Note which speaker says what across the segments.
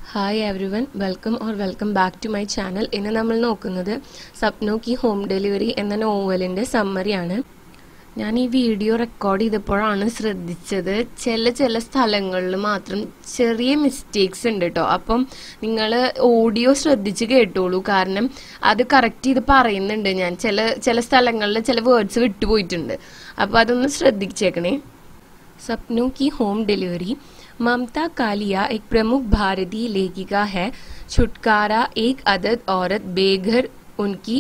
Speaker 1: hi everyone welcome or welcome back to my channel ഇന്ന് നമ്മൾ നോക്കുന്നത് സപ്നോ കി home delivery എന്ന നോവലിൻ്റെ സമ്മറിയാണ് ഞാൻ ഈ വീഡിയോ റെക്കോർഡ് ചെയ്തപ്പോഴാണ് ശ്രദ്ധിച്ചത് ചില ചില സ്ഥലങ്ങളിൽ മാത്രം ചെറിയ മിസ്റ്റേക്സ് ഉണ്ട് കേട്ടോ അപ്പം നിങ്ങൾ ഓഡിയോ ശ്രദ്ധിച്ച് കേട്ടോളൂ കാരണം അത് കറക്റ്റ് ചെയ്ത് പറയുന്നുണ്ട് ഞാൻ ചില ചില സ്ഥലങ്ങളിൽ ചില വേർഡ്സ് വിട്ടുപോയിട്ടുണ്ട് അപ്പോൾ അതൊന്ന് ശ്രദ്ധിച്ചേക്കണേ सपनों की होम डिलीवरी ममता कालिया एक प्रमुख भारतीय लेखिका है छुटकारा एक अदद औरत बेघर उनकी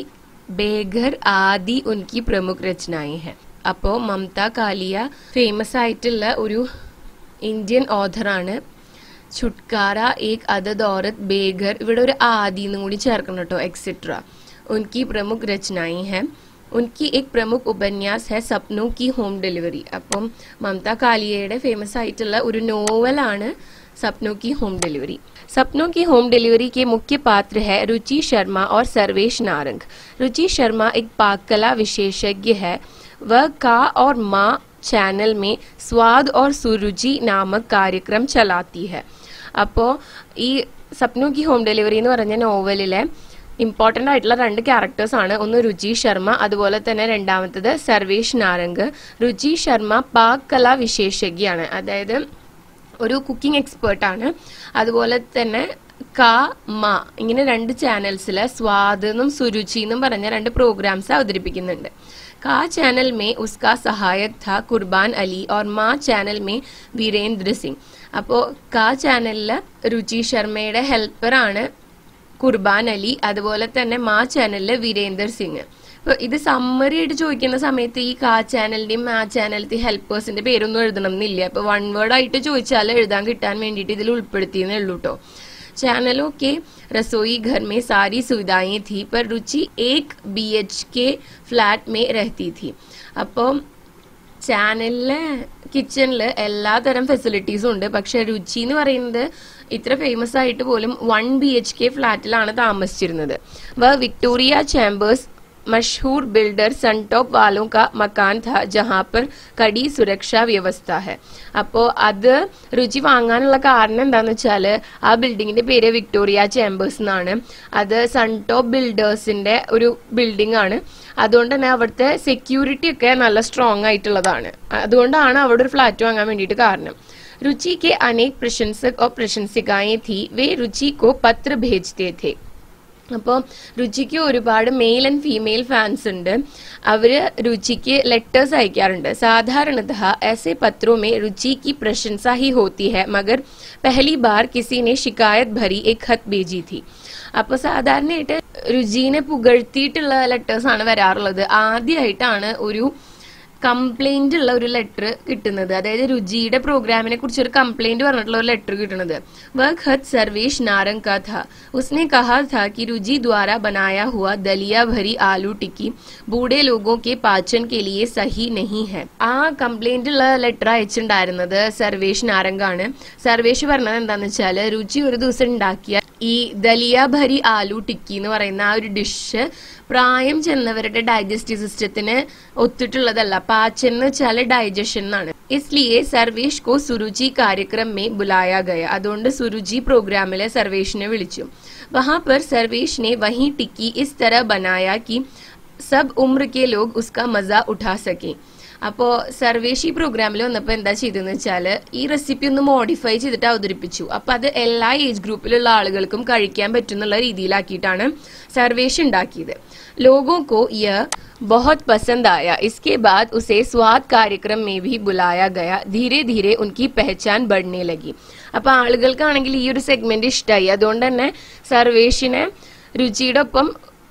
Speaker 1: ബേഘർ ആദി ഉൻകി പ്രമുഖ രചനായി ഹെ അപ്പോൾ മമത കാലിയ ഫേമസ് ആയിട്ടുള്ള ഒരു ഇന്ത്യൻ ഓഥറാണ് छुटकारा एक अदद औरत बेघर ഇവിടെ ഒരു ആദി എന്നും കൂടി ചേർക്കണം കേട്ടോ എക്സെട്ര ഉൻകി പ്രമുഖ രചനായി ഹെ ഉൻകി എക് പ്രമുഖ ഉപന്യാസ് ഹെ സപ്നോ കി ഹോം ഡെലിവറി അപ്പം മമത കാലിയയുടെ ഫേമസ് ആയിട്ടുള്ള ഒരു നോവലാണ് सपनों की होम डिलीवरी सपनों की होम डिलीवरी के मुख्य पात्र है रुचि शर्मा और सर्वेश नारंग रुचि शर्मा एक पाक कला विशेषज्ञ है वह का और माँ चैनल में स्वाद और सुरुचि नामक कार्यक्रम चलाती है അപ്പോൾ ഈ സപ്നോ കി ഹോം ഡെലിവറി എന്ന് പറഞ്ഞ നോവലിലെ ഇമ്പോർട്ടൻ്റ് ആയിട്ടുള്ള രണ്ട് ക്യാരക്ടേഴ്സ് ആണ് ഒന്ന് രുചി ശർമ്മ അതുപോലെ തന്നെ രണ്ടാമത്തത് സർവേഷ് നാരംഗ് രുചി ശർമ്മ പാക് കലാ വിശേഷജ്ഞയാണ് അതായത് ഒരു കുക്കിംഗ് എക്സ്പേർട്ടാണ് അതുപോലെ തന്നെ ക മ ഇങ്ങനെ രണ്ട് ചാനൽസിൽ സ്വാദ് എന്നും സുരുചി എന്നും പറഞ്ഞ രണ്ട് പ്രോഗ്രാംസ് അവതരിപ്പിക്കുന്നുണ്ട് का चैनल में उसका सहायक था कुर्बान अली और माँ ചാനൽ മേ വീരേന്ദ്ര സിംഗ് അപ്പോൾ കാ ചാനലിൽ രുചി ശർമ്മയുടെ ഹെൽപ്പറാണ് കുർബാൻ അലി അതുപോലെ തന്നെ മാ ചാനലിലെ വീരേന്ദർ സിംഗ് അപ്പോൾ ഇത് സമ്മറി ആയിട്ട് ചോദിക്കുന്ന സമയത്ത് ഈ കാ ചാനലിന്റെയും മാ ചാനലിന്റെയും ഹെൽപ്പേഴ്സിന്റെ പേരൊന്നും എഴുതണം എന്നില്ല അപ്പൊ വൺ വേർഡ് ആയിട്ട് ചോദിച്ചാൽ എഴുതാൻ കിട്ടാൻ വേണ്ടിയിട്ട് ഇതിൽ ഉൾപ്പെടുത്തിയെന്നേ ഉള്ളൂ കേട്ടോ चैनलों के रसोई घर में सारी सुविधाएं थी पर रुचि एक बीएच के फ्लैट में रहती थी അപ്പോൾ ചാനലിലെ കിച്ചണിൽ എല്ലാ തരം ഫെസിലിറ്റീസും ഉണ്ട് പക്ഷെ രുചി എന്ന് പറയുന്നത് ഇത്ര ഫേമസ് ആയിട്ട് പോലും വൺ ബി എച്ച് കെ ഫ്ലാറ്റിലാണ് താമസിച്ചിരുന്നത് വ വിക്ടോറിയ ചാമ്പേഴ്സ് मशहूर बिल्डर सनटॉप वालों का मकान था जहां पर കടി സുരക്ഷാ വ്യവസ്ഥ ഹെ അപ്പോൾ അത് രുചി വാങ്ങാനുള്ള കാരണം എന്താന്ന് വെച്ചാൽ ആ ബിൽഡിങ്ങിന്റെ പേര് വിക്ടോറിയ ചേംബേഴ്സ് എന്നാണ് അത് സൺടോപ്പ് ബിൽഡേഴ്സിന്റെ ഒരു ബിൽഡിംഗ് ആണ് അതുകൊണ്ട് തന്നെ അവിടുത്തെ സെക്യൂരിറ്റി ഒക്കെ നല്ല സ്ട്രോങ് ആയിട്ടുള്ളതാണ് അതുകൊണ്ടാണ് അവിടെ ഒരു ഫ്ലാറ്റ് വാങ്ങാൻ വേണ്ടിയിട്ട് കാരണം रुचि के अनेक प्रशंसक और प्रशंसिकाएं थी वे रुचि को पत्र भेजते थे അപ്പോൾ രുചിക്ക് ഒരുപാട് മെയിൽ ആൻഡ് ഫീമെയിൽ ഫാൻസ് ഉണ്ട് അവര് രുചിക്ക് ലെറ്റേഴ്സ് അയക്കാറുണ്ട് സാധാരണतः ऐसे पत्रों में रुचि की प्रशंसा ही होती है मगर पहली बार किसी ने शिकायत भरी एक खत भेजी थी അപ്പൊ സാധാരണയായിട്ട് രുചിനെ പുകഴ്ത്തിയിട്ടുള്ള ലെറ്റേഴ്സ് ആണ് വരാറുള്ളത് ആദ്യമായിട്ടാണ് ഒരു കംപ്ലൈന്റ് ഉള്ള ഒരു ലെറ്റർ കിട്ടുന്നത് അതായത് രുചിയുടെ പ്രോഗ്രാമിനെ കുറിച്ച് ഒരു കംപ്ലൈന്റ് പറഞ്ഞിട്ടുള്ള ഒരു ലെറ്റർ കിട്ടുന്നത് वह खत सर्वेश नारंग का था उसने कहा था कि रुचि द्वारा बनाया हुआ दलिया भरी आलू टिक्की बूढ़े लोगों के पाचन के लिए सही नहीं है ആ കംപ്ലൈന്റ് ഉള്ള ലെറ്റർ അയച്ചിട്ടുണ്ടായിരുന്നത് സർവേഷ് നാരംഗാണ് സർവേഷ് പറഞ്ഞത് എന്താന്ന് വെച്ചാല് രുചി ഒരു ദിവസം ഉണ്ടാക്കിയ ഈ ദലിയ ഭരി ആലു ടിക്കി എന്ന് പറയുന്ന ആ ഒരു ഡിഷ് പ്രായം ചെന്നവരുടെ ഡൈജസ്റ്റീവ് സിസ്റ്റത്തിന് ഒത്തിട്ടുള്ളതല്ല പാച്ചൻ എന്ന് വെച്ചാൽ ഡൈജഷൻ എന്നാണ് इसलिए സർവേഷ് को സുരുചി കാര്യക്രം മേ ബുലായ ഗയ അതുകൊണ്ട് സുരുചി പ്രോഗ്രാമിലെ സർവേഷിനെ വിളിച്ചു വഹാ पर സർവേഷ് ने वही टिक्की इस तरह बनाया कि सब उम्र के लोग उसका मजा उठा सके അപ്പോൾ സർവേഷ് ഈ പ്രോഗ്രാമിൽ വന്നപ്പോൾ എന്താ ചെയ്തതെന്ന് വെച്ചാൽ ഈ റെസിപ്പി ഒന്ന് മോഡിഫൈ ചെയ്തിട്ട് അവതരിപ്പിച്ചു അപ്പോൾ അത് എല്ലാ ഏജ് ഗ്രൂപ്പിലുള്ള ആളുകൾക്കും കഴിക്കാൻ പറ്റുന്നുള്ള രീതിയിലാക്കിയിട്ടാണ് സർവേഷ് ഉണ്ടാക്കിയത് लोगों को यह बहुत पसंद आया इसके बाद उसे स्वाद कार्यक्रम में भी बुलाया गया धीरे धीरे उनकी पहचान बढ़ने लगी അപ്പൊ ആളുകൾക്കാണെങ്കിൽ ഈ ഒരു സെഗ്മെന്റ് ഇഷ്ടമായി അതുകൊണ്ട് തന്നെ സർവേഷിനെ രുചിയുടെ ഒപ്പം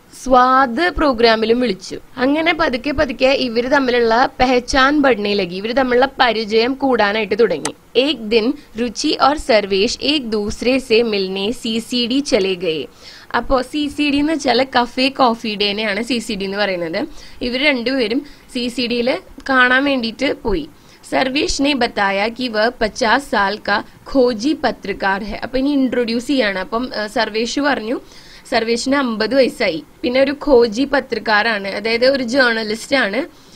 Speaker 1: സ്വാദ് പ്രോഗ്രാമിലും വിളിച്ചു അങ്ങനെ പതുക്കെ പതുക്കെ ഇവര് തമ്മിലുള്ള പെഹച്ചാൻ ബഡ്നെ ലഗി ഇവര് തമ്മിലുള്ള പരിചയം കൂടാനായിട്ട് തുടങ്ങി ഏക് ദിൻ രുചി और സർവേഷ് ഏക് ദൂസരെ സെ മിൽനെ സി സി ഡി ചലേ ഗയേ അപ്പോ സി സി ഡി എന്ന് വെച്ചാൽ കഫേ കോഫി ഡേനെയാണ് സി സി ഡി എന്ന് പറയുന്നത് ഇവർ രണ്ടുപേരും സി സി ഡിയിൽ കാണാൻ വേണ്ടിയിട്ട് പോയി സർവേഷ് ने बताया कि वह पचास साल का खोजी पत्रकार है അപ്പൊ ഇനി ഇൻട്രൊഡ്യൂസ് ചെയ്യാണ് അപ്പം സർവേഷ് പറഞ്ഞു സർവേഷിന് അമ്പത് വയസ്സായി പിന്നെ ഒരു ഖോജി പത്രക്കാരാണ് അതായത് ഒരു ജേർണലിസ്റ്റ് ആണ്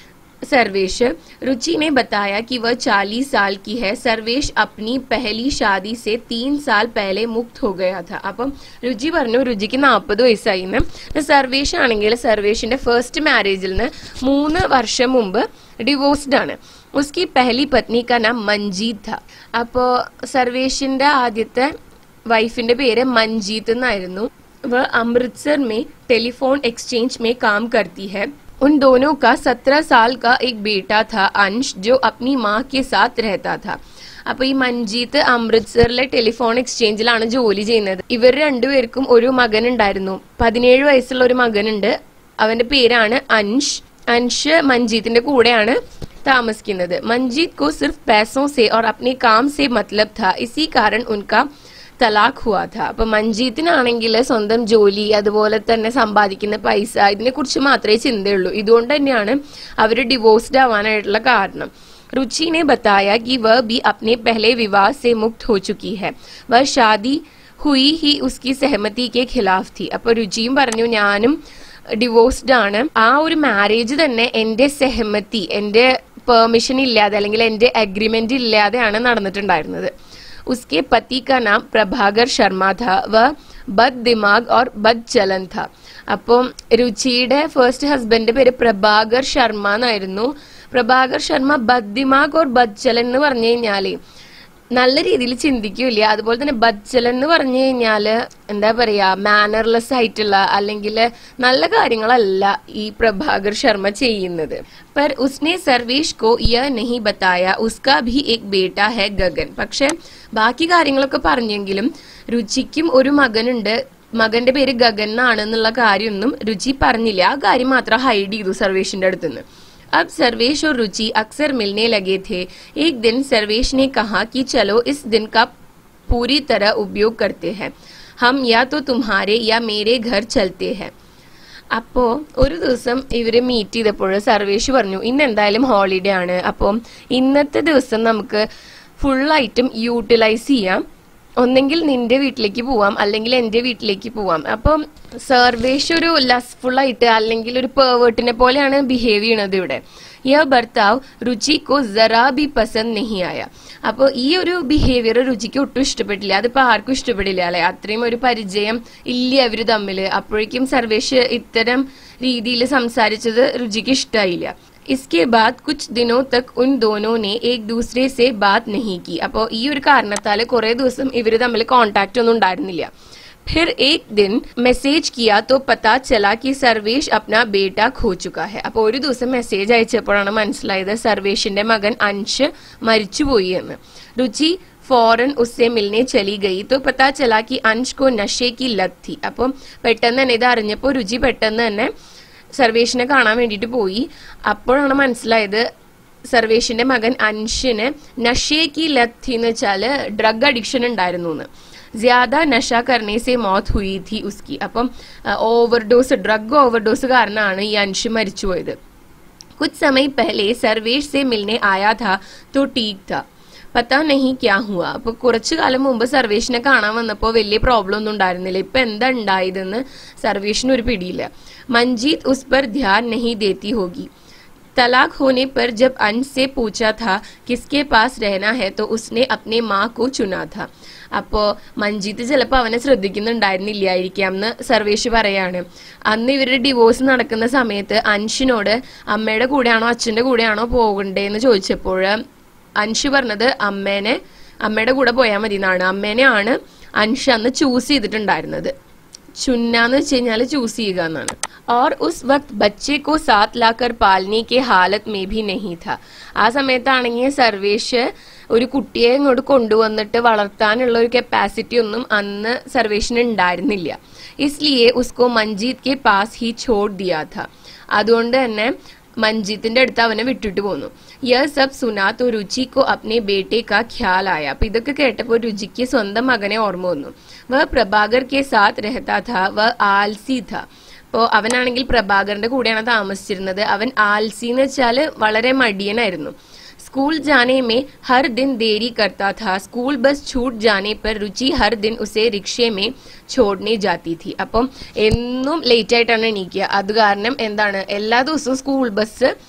Speaker 1: सर्वेश रुचि ने बताया कि वह 40 साल की है सर्वेश अपनी पहली शादी से तीन साल पहले मुक्त हो गया था അപ്പം രുചി പറഞ്ഞു രുചിക്ക് നാൽപ്പത് വയസ്സായി എന്ന് സർവേഷ് ആണെങ്കിൽ സർവേഷിന്റെ ഫസ്റ്റ് മാരേജിൽ നിന്ന് മൂന്ന് വർഷം മുമ്പ് ഡിവോഴ്സ്ഡ് ആണ് ഉസ്കി പഹലി പത്നി കാ നാം മഞ്ജീത് ഥ അപ്പോ സർവേഷിന്റെ ആദ്യത്തെ വൈഫിന്റെ പേര് മഞ്ജീത് എന്നായിരുന്നു वह अमृतसर में टेलीफोन एक्सचेंज में काम करती है उन दोनों का सत्रह साल का एक बेटा था अंश जो अपनी माँ के साथ रहता था അപ്പൊ ഈ മഞ്ജീത്ത് അമൃത്സറിലെ ടെലിഫോൺ എക്സ്ചേഞ്ചിലാണ് ജോലി ചെയ്യുന്നത് ഇവർ രണ്ടുപേർക്കും ഒരു മകൻ ഉണ്ടായിരുന്നു പതിനേഴ് വയസ്സുള്ള ഒരു മകനുണ്ട് അവന്റെ പേരാണ് അൻഷ് അൻഷ് മഞ്ജീത്തിന്റെ കൂടെയാണ് താമസിക്കുന്നത് മഞ്ജീത് को सिर्फ पैसों से और अपने काम से मतलब था इसी कारण उनका തലാഖ് ഹുവാ ഥ അപ്പൊ മഞ്ജീത്തിനാണെങ്കിൽ സ്വന്തം ജോലി അതുപോലെ തന്നെ സമ്പാദിക്കുന്ന പൈസ ഇതിനെ കുറിച്ച് മാത്രമേ ചിന്തയുള്ളൂ ഇതുകൊണ്ട് തന്നെയാണ് അവർ ഡിവോഴ്സ്ഡ് ആവാനായിട്ടുള്ള കാരണം रुचि ने बताया कि वह भी अपने पहले विवाह से मुक्त हो चुकी है वह शादी हुई ही उसकी सहमति के खिलाफ थी അപ്പൊ രുചിയും പറഞ്ഞു ഞാനും ഡിവോഴ്സ്ഡ് ആണ് ആ ഒരു മാരേജ് തന്നെ എന്റെ സെഹമതി എന്റെ പെർമിഷൻ ഇല്ലാതെ അല്ലെങ്കിൽ എന്റെ അഗ്രിമെന്റ് ഇല്ലാതെയാണ് നടന്നിട്ടുണ്ടായിരുന്നത് उसके पति का नाम प्रभाकर शर्मा था वह बद दिमाग और बद चलन था അപ്പം രുചിയുടെ ഫസ്റ്റ് ഹസ്ബൻഡ് പേര് പ്രഭാകർ ശർമ്മ എന്നായിരുന്നു പ്രഭാകർ ശർമ്മ ബദ്ദിമാഗ് ഓർ ബദ്ചലൻ എന്ന് പറഞ്ഞു കഴിഞ്ഞാല് നല്ല രീതിയിൽ ചിന്തിക്കൂല അതുപോലെ തന്നെ ബദ്ചലൻ എന്ന് പറഞ്ഞു കഴിഞ്ഞാല് എന്താ പറയാ മാനർലെസ് ആയിട്ടുള്ള അല്ലെങ്കിൽ നല്ല കാര്യങ്ങളല്ല ഈ പ്രഭാകർ ശർമ്മ ചെയ്യുന്നത് पर उसने സർവേഷ് को यह नहीं बताया उसका भी एक बेटा है ഗഗൻ പക്ഷെ ബാക്കി കാര്യങ്ങളൊക്കെ പറഞ്ഞെങ്കിലും രുചിക്കും ഒരു മകനുണ്ട് മകന്റെ പേര് ഗഗൻ എന്നാണെന്നുള്ള കാര്യമൊന്നും രുചി പറഞ്ഞില്ല ആ കാര്യം മാത്രം ഹൈഡ് ചെയ്തു സർവേഷിന്റെ അടുത്തുനിന്ന് अब सर्वेश और रुचि अक्सर मिलने लगे थे एक दिन सर्वेश ने कहा कि चलो इस दिन का पूरी तरह उपयोग करते हैं हम या तो तुम्हारे या मेरे घर चलते हैं അപ്പോ ഒരു ദിവസം ഇവര് മീറ്റ് ചെയ്തപ്പോൾ സർവേഷ് പറഞ്ഞു ഇന്ന് എന്തായാലും ഹോളിഡേ ആണ് അപ്പം ഇന്നത്തെ ദിവസം നമുക്ക് ഫുള്ളായിട്ടും യൂട്ടിലൈസ് ചെയ്യാം ഒന്നെങ്കിൽ നിന്റെ വീട്ടിലേക്ക് പോവാം അല്ലെങ്കിൽ എന്റെ വീട്ടിലേക്ക് പോവാം അപ്പം സർവേഷ് ഒരു ലസ്ഫുൾ ആയിട്ട് അല്ലെങ്കിൽ ഒരു പേവേർട്ടിനെ പോലെയാണ് ബിഹേവ് ചെയ്യണത് ഇവിടെ യ ഭർത്താവ് രുചിക്കോ ജറാ ബി പസന്ദ് നെഹി ആയ അപ്പോൾ ഈ ഒരു ബിഹേവിയർ രുചിക്ക് ഒട്ടും ഇഷ്ടപ്പെട്ടില്ല അതിപ്പോ ആർക്കും ഇഷ്ടപ്പെടില്ല അല്ലെ അത്രയും ഒരു പരിചയം ഇല്ല അവര് തമ്മില് അപ്പോഴേക്കും സർവേഷ് ഇത്തരം രീതിയിൽ സംസാരിച്ചത് രുചിക്ക് ഇഷ്ടമായില്ല इसके बाद कुछ दिनों तक उन दोनों ने एक दूसरे से बात नहीं की അപ്പോൾ ഈ ഒരു കാരണത്താല് കുറെ ദിവസം ഇവര് തമ്മിൽ കോണ്ടാക്ട് ഒന്നും ഉണ്ടായിരുന്നില്ല फिर एक दिन മെസ്സേജ് किया तो पता चला कि സർവേഷ് अपना बेटा खो चुका है അപ്പോൾ ഒരു ദിവസം മെസ്സേജ് അയച്ചപ്പോഴാണ് മനസ്സിലായത് സർവേഷിന്റെ മകൻ അൻഷ് മരിച്ചുപോയി എന്ന് രുചി ഫോറൻ ഉസ്സെ മിൽനെ ചലി ഗയി तो पता चला कि अंश को नशे की लत थी അപ്പം പെട്ടെന്ന് തന്നെ ഇത് അറിഞ്ഞപ്പോൾ രുചി പെട്ടെന്ന് തന്നെ സർവേഷിനെ കാണാൻ വേണ്ടിയിട്ട് പോയി അപ്പോഴാണ് മനസ്സിലായത് സർവേഷിന്റെ മകൻ അൻഷിന് നഷേക്ക് ലത്തി എന്ന് വെച്ചാല് ഡ്രഗ് അഡിക്ഷൻ ഉണ്ടായിരുന്നു എന്ന് ജ്യാദ നഷ കർണേ സെ മോത്ത് ഹുയി थी ഉസ്കി അപ്പം ഓവർഡോസ് ഡ്രഗ് ഓവർഡോസ് കാരണമാണ് ഈ അൻഷ് മരിച്ചുപോയത് कुछ समय पहले सर्वेश से मिलने आया था तो ठीक था പത്താ നഹി ക്യാ ഹുവ അപ്പൊ കുറച്ചു കാലം മുമ്പ് സർവേഷിനെ കാണാൻ വന്നപ്പോ വലിയ പ്രോബ്ലം ഒന്നും ഉണ്ടായിരുന്നില്ല ഇപ്പൊ എന്താ ഉണ്ടായതെന്ന് സർവേഷിന് ഒരു പിടിയില്ല മഞ്ജീത് ഉസ് पर ध्यान नहीं देती होगी तलाक होने पर जब अंश से पूछा था किसके पास रहना है तो उसने अपने माँ को चुना था അപ്പോ മഞ്ജീത്ത് ചിലപ്പോ അവനെ ശ്രദ്ധിക്കുന്നുണ്ടായിരുന്നില്ലായിരിക്കാം എന്ന് സർവേഷ് പറയാണ് അന്ന് ഇവരുടെ ഡിവോഴ്സ് നടക്കുന്ന സമയത്ത് അൻഷിനോട് അമ്മയുടെ കൂടെയാണോ അച്ഛന്റെ കൂടെയാണോ പോകണ്ടേന്ന് ചോദിച്ചപ്പോൾ അൻഷ് പറഞ്ഞത് അമ്മേനെ അമ്മയുടെ കൂടെ പോയാൽ മതി എന്നാണ് അമ്മേനെ ആണ് അൻഷ് അന്ന് ചൂസ് ചെയ്തിട്ടുണ്ടായിരുന്നത് ചുന്നാന്ന് വെച്ച് കഴിഞ്ഞാൽ ചൂസ് ചെയ്യുക എന്നാണ് और उस वक्त बच्चे को साथ लाकर पालने के हालत में भी नहीं था ആ സമയത്താണെങ്കിൽ സർവേഷ് ഒരു കുട്ടിയെ ഇങ്ങോട്ട് കൊണ്ടുവന്നിട്ട് വളർത്താനുള്ള ഒരു കപ്പാസിറ്റി ഒന്നും അന്ന് സർവേഷിന് ഉണ്ടായിരുന്നില്ല ഇസ്ലിയെ ഉസ്കോ മഞ്ജീത് കെ പാസ് ഹി ഛോഡ് ദിയാ ഥ അതുകൊണ്ട് തന്നെ മഞ്ജീത്തിന്റെ അടുത്ത് അവനെ വിട്ടിട്ട് പോന്നു യഹ് സബ് സുനാ तो രുചി को अपने बेटे का ख्याल आया അപ്പൊ ഇതൊക്കെ കേട്ടപ്പോൾ രുചിക്ക് സ്വന്തം മകനെ ഓർമ്മ വന്നു വഹ് പ്രഭാകർ കെ സാത്ത് രഹതാ ഥ വഹ് ആൽസി ഥ അപ്പോൾ അവനാണെങ്കിൽ പ്രഭാകറിന്റെ കൂടെയാണ് താമസിച്ചിരുന്നത് അവൻ ആൽസി എന്ന് വെച്ചാല് വളരെ മടിയനായിരുന്നു स्कूल जाने में हर दिन देरी करता था स्कूल बस छूट जाने पर रुचि हर दिन उसे റിക്ഷേ മേ छोड़ने जाती थी അപ്പം എന്നും ലേറ്റ് ആയിട്ടാണ് എണീക്കുക അത് കാരണം എന്താണ് എല്ലാ ദിവസവും സ്കൂൾ ബസ്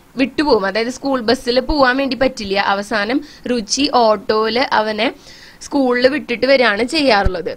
Speaker 1: വിട്ടുപോകും അതായത് സ്കൂൾ ബസ്സിൽ പോവാൻ വേണ്ടി പറ്റില്ല അവസാനം രുചി ഓട്ടോയില് അവനെ സ്കൂളിൽ വിട്ടിട്ട് വരികയാണ് ചെയ്യാറുള്ളത്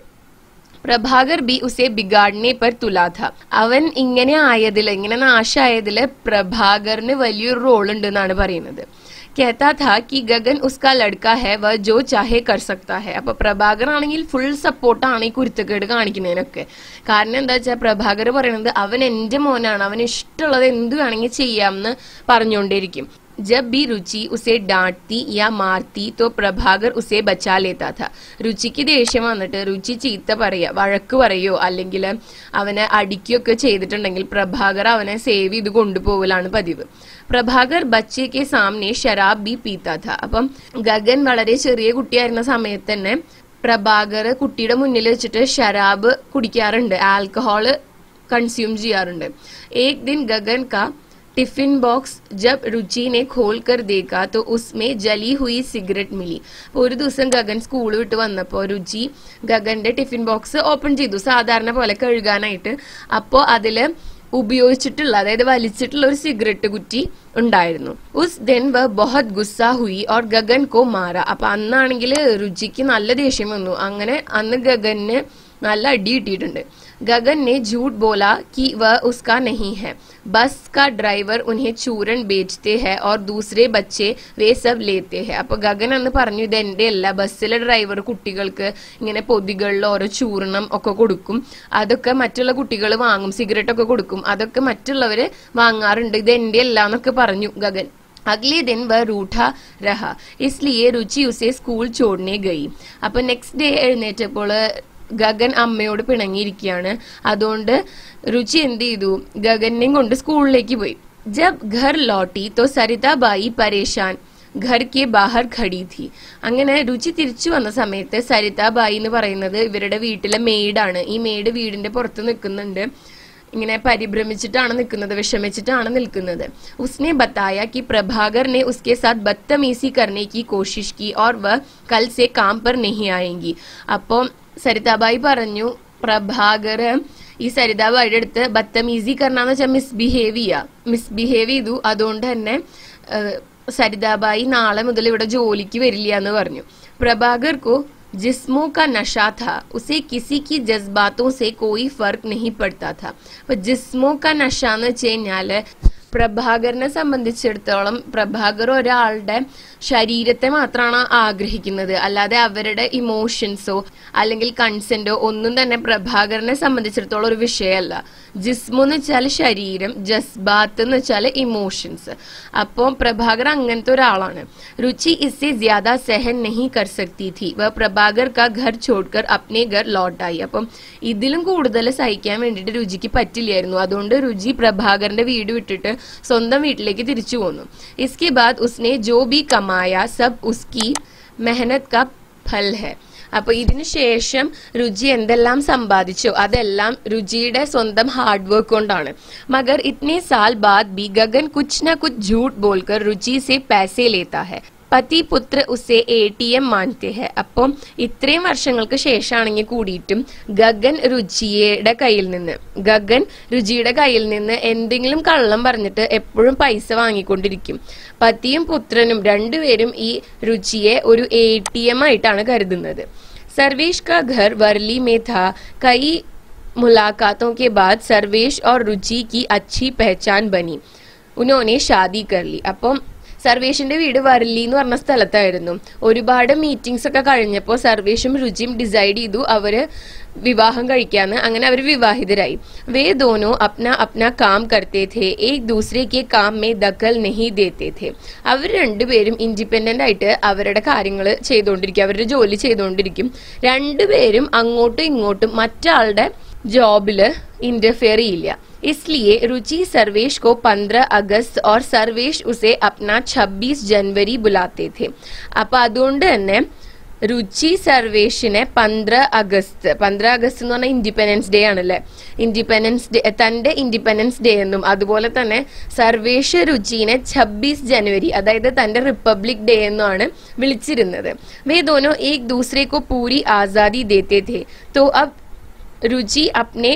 Speaker 1: പ്രഭാകർ ബി ഉസെ ബിഗാഡിനെ പർ തുലാ ഥ അവൻ ഇങ്ങനെ ആയതില് ഇങ്ങനെ നാശായതില് പ്രഭാകറിന് വലിയൊരു റോൾ ഉണ്ട് എന്നാണ് പറയുന്നത് कहता था कि ഗഗൻ ഉസ്കാ ലഡ്ക ഹെ വ ജോ ചാഹെ കർ സക്താ ഹെ അപ്പൊ പ്രഭാകർ ആണെങ്കിൽ ഫുൾ സപ്പോർട്ടാണ് ഈ കുരുത്തക്കേട് കാണിക്കുന്നതിനൊക്കെ കാരണം എന്താ വെച്ചാൽ പ്രഭാകർ പറയുന്നത് അവൻ എന്റെ മോനാണ് അവന് ഇഷ്ടമുള്ളത് എന്ത് വേണമെങ്കിൽ ചെയ്യാമെന്ന് പറഞ്ഞുകൊണ്ടേയിരിക്കും जब भी रुचि उसे डांटती या मारती तो പ്രഭാകർ ഉസെ ബച്ചാ ലേത്താ ഥ രുചിക്ക് ദേഷ്യം വന്നിട്ട് രുചി ചീത്ത പറയാ വഴക്ക് പറയോ അല്ലെങ്കിൽ അവനെ അടിക്കുകയൊക്കെ ചെയ്തിട്ടുണ്ടെങ്കിൽ പ്രഭാകർ അവനെ സേവ് ചെയ്ത് കൊണ്ടുപോകലാണ് പതിവ് പ്രഭാകർ ബച്ചെ കെ സാമനെ ഷരാബ് ബി പീത്താ ഥ അപ്പം ഗഗൻ വളരെ ചെറിയ കുട്ടിയായിരുന്ന സമയത്ത് തന്നെ പ്രഭാകർ കുട്ടിയുടെ മുന്നിൽ വെച്ചിട്ട് ഷരാബ് കുടിക്കാറുണ്ട് ആൽക്കഹോള് कंज्यूम ചെയ്യാറുണ്ട് एक दिन गगन का टिफिन बॉक्स जब रुचि ने खोल कर देखा तो उसमें जली हुई सिगരറ്റ് മിലി അപ്പൊ ഒരു ദിവസം ഗഗൻ സ്കൂൾ വിട്ട് വന്നപ്പോ രുചി ഗഗന്റെ ടിഫിൻ ബോക്സ് ഓപ്പൺ ചെയ്തു സാധാരണ പോലെ കഴുകാനായിട്ട് അപ്പോ അതില് ഉപയോഗിച്ചിട്ടുള്ള അതായത് വലിച്ചിട്ടുള്ള ഒരു സിഗരറ്റ് കുറ്റി ഉണ്ടായിരുന്നു ഉസ് ദെൻ വ ബഹത് ഗുസ്സ ഹുയി ഓർ ഗഗൻ കോ മാറ അപ്പൊ അന്നാണെങ്കിൽ രുചിക്ക് നല്ല ദേഷ്യം വന്നു അങ്ങനെ അന്ന് ഗഗന് നല്ല അടി കിട്ടിയിട്ടുണ്ട് गगन ने झूठ बोला कि वह उसका नहीं है बस का ड्राइवर उन्हें चूरन बेचते हैं और दूसरे बच्चे वे सब लेते हैं അപ്പൊ ഗഗൻ അന്ന് പറഞ്ഞു ഇത് എന്റെ അല്ല ബസ്സിലെ ഡ്രൈവർ കുട്ടികൾക്ക് ഇങ്ങനെ പൊതികളിൽ ഓരോ ചൂർണം ഒക്കെ കൊടുക്കും അതൊക്കെ മറ്റുള്ള കുട്ടികൾ വാങ്ങും സിഗരറ്റ് ഒക്കെ കൊടുക്കും അതൊക്കെ മറ്റുള്ളവര് വാങ്ങാറുണ്ട് ഇത് എന്റെ അല്ല എന്നൊക്കെ പറഞ്ഞു ഗഗൻ അഗ്ലേ ദിൻ വ റൂഠ രഹ ഇസ്ലിയെ രുചി ഉസെ സ്കൂൾ ചോടനെ ഗയി അപ്പൊ നെക്സ്റ്റ് ഡേ എഴുന്നേറ്റപ്പോൾ ഗഗൻ അമ്മയോട് പിണങ്ങിയിരിക്കുകയാണ് അതുകൊണ്ട് രുചി എന്ത് ചെയ്തു ഗഗനെയും കൊണ്ട് സ്കൂളിലേക്ക് പോയി ജബ് ഘർ ലോട്ടി തോ സരിതാബായി പരേഷാൻ ഘർ കെ ബാഹർ ഖടി ഥി അങ്ങനെ രുചി തിരിച്ചു വന്ന സമയത്ത് സരിതാബായി എന്ന് പറയുന്നത് ഇവരുടെ വീട്ടിലെ മെയ്ഡാണ് ഈ മെയ്ഡ് വീടിന്റെ പുറത്ത് നിൽക്കുന്നുണ്ട് ഇങ്ങനെ പരിഭ്രമിച്ചിട്ടാണ് നിൽക്കുന്നത് വിഷമിച്ചിട്ടാണ് നിൽക്കുന്നത് उसने बताया कि प्रभाकर ने उसके साथ बदतमीजी करने की कोशिश की और वह कल से काम पर नहीं आएंगी അപ്പോൾ സരിതാബായി പറഞ്ഞു പ്രഭാകർ ഈ സരിതാബായിയുടെ അടുത്ത് ബത്തമീസി കർണാന്ന് വെച്ചാൽ മിസ്ബിഹേവ് ചെയ്യുക മിസ്ബിഹേവ് ചെയ്തു അതുകൊണ്ട് തന്നെ ഏഹ്, സരിതാബായി നാളെ മുതൽ ഇവിടെ ജോലിക്ക് വരില്ല എന്ന് പറഞ്ഞു പ്രഭാകർ കോ जिस्मों का नशा था उसे किसी की जज्बातों से कोई फर्क नहीं पड़ता था അപ്പൊ ജിസ്മോ का നശ എന്ന് വെച്ച് കഴിഞ്ഞാല് പ്രഭാകരനെ സംബന്ധിച്ചിടത്തോളം പ്രഭാകർ ഒരാളുടെ ശരീരത്തെ മാത്രമാണ് ആഗ്രഹിക്കുന്നത് അല്ലാതെ അവരുടെ ഇമോഷൻസോ അല്ലെങ്കിൽ കൺസെന്റോ ഒന്നും തന്നെ പ്രഭാകരനെ സംബന്ധിച്ചിടത്തോളം ഒരു വിഷയമല്ല ജിസ്മു എന്ന് വെച്ചാൽ ശരീരം ജസ്ബാത്ത് എന്ന് വെച്ചാൽ ഇമോഷൻസ് അപ്പോൾ പ്രഭാകർ അങ്ങനത്തെ ഒരാളാണ് രുചി ഇसे ज्यादा सहन नहीं कर सकती थी वह प्रभाकर का घर छोड़कर अपने घर लौटाई അപ്പം ഇതിലും കൂടുതൽ സഹിക്കാൻ വേണ്ടിയിട്ട് രുചിക്ക് പറ്റില്ലായിരുന്നു അതുകൊണ്ട് രുചി പ്രഭാകരന്റെ വീട് വിട്ടിട്ട് സ്വന്തം വീട്ടിലേക്ക് തിരിച്ചു പോന്നു इसके बाद उसने जो भी कमाया सब उसकी मेहनत का फल है അപ്പൊ ഇതിനു ശേഷം രുചി എന്തെല്ലാം സമ്പാദിച്ചോ അതെല്ലാം രുചിയുടെ സ്വന്തം ഹാർഡ് വർക്ക് കൊണ്ടാണ് മഗർ ഇतने साल बाद भी गगन कुछ न कुछ झूठ बोलकर रुचि से पैसे लेता है പതി പുത്ര ഉസെ എ ടി എം മാനത്തെ ഹെ അപ്പം ഇത്രയും വർഷങ്ങൾക്ക് ശേഷമാണെങ്കിൽ കൂടിയിട്ടും ഗഗൻ രുചിയുടെ കയ്യിൽ നിന്ന് ഗഗൻ രുചിയുടെ കയ്യിൽ നിന്ന് എന്തെങ്കിലും കള്ളം പറഞ്ഞിട്ട് എപ്പോഴും പൈസ വാങ്ങിക്കൊണ്ടിരിക്കും പതിയും പുത്രനും രണ്ടുപേരും ഈ രുചിയെ ഒരു എ ടി എം ആയിട്ടാണ് കരുതുന്നത് സർവേഷ് കാ ഘർ വർലി മേ था कई मुलाकातों के बाद सर्वेश और रुचि की अच्छी पहचान बनी ഉനോനെ ഷാദി കർലി അപ്പം സർവേഷിന്റെ വീട് വരലി എന്ന് പറഞ്ഞ സ്ഥലത്തായിരുന്നു ഒരുപാട് മീറ്റിംഗ്സ് ഒക്കെ കഴിഞ്ഞപ്പോൾ സർവേഷും രുചിയും ഡിസൈഡ് ചെയ്തു അവര് വിവാഹം കഴിക്കാന്ന് അങ്ങനെ അവർ വിവാഹിതരായി വേ ദോനോ അപ്ന അപ്ന കാം കർത്തേ ഥേ ഏക് ദൂസരെ കെ കാം മേ ദഖൽ നെഹി ദേത്തേ ഥേ അവർ രണ്ടുപേരും ഇൻഡിപെൻഡന്റ് ആയിട്ട് അവരുടെ കാര്യങ്ങൾ ചെയ്തുകൊണ്ടിരിക്കും അവരുടെ ജോലി ചെയ്തുകൊണ്ടിരിക്കും രണ്ടുപേരും അങ്ങോട്ടും ഇങ്ങോട്ടും മറ്റാളുടെ ജോബില് ഇന്റർഫിയർ ചെയ്യില്ല इसलिए रुचि सर्वेश को 15 अगस्त और सर्वेश उसे अपना 26 जनवरी बुलाते थे അപ്പൊ അതുകൊണ്ട് തന്നെ രുചി സർവേഷിനെ പന്ത്ര അഗസ്റ്റ് പന്ത്ര അഗസ്റ്റ് എന്ന് പറഞ്ഞാൽ ഇൻഡിപെൻഡൻസ് ഡേ ആണല്ലേ ഇൻഡിപെൻഡൻസ് ഡേ തന്റെ ഇൻഡിപെൻഡൻസ് ഡേ എന്നും അതുപോലെ തന്നെ സർവേഷ് രുചിനെ ഛബ്ബീസ് ജനുവരി അതായത് തന്റെ റിപ്പബ്ലിക് ഡേ എന്നുമാണ് വിളിച്ചിരുന്നത് വേ ദോനോ ഏക് ദൂസരെ കോ പൂരി ആസാദി ദേത്തെ थे तो अब रुचि अपने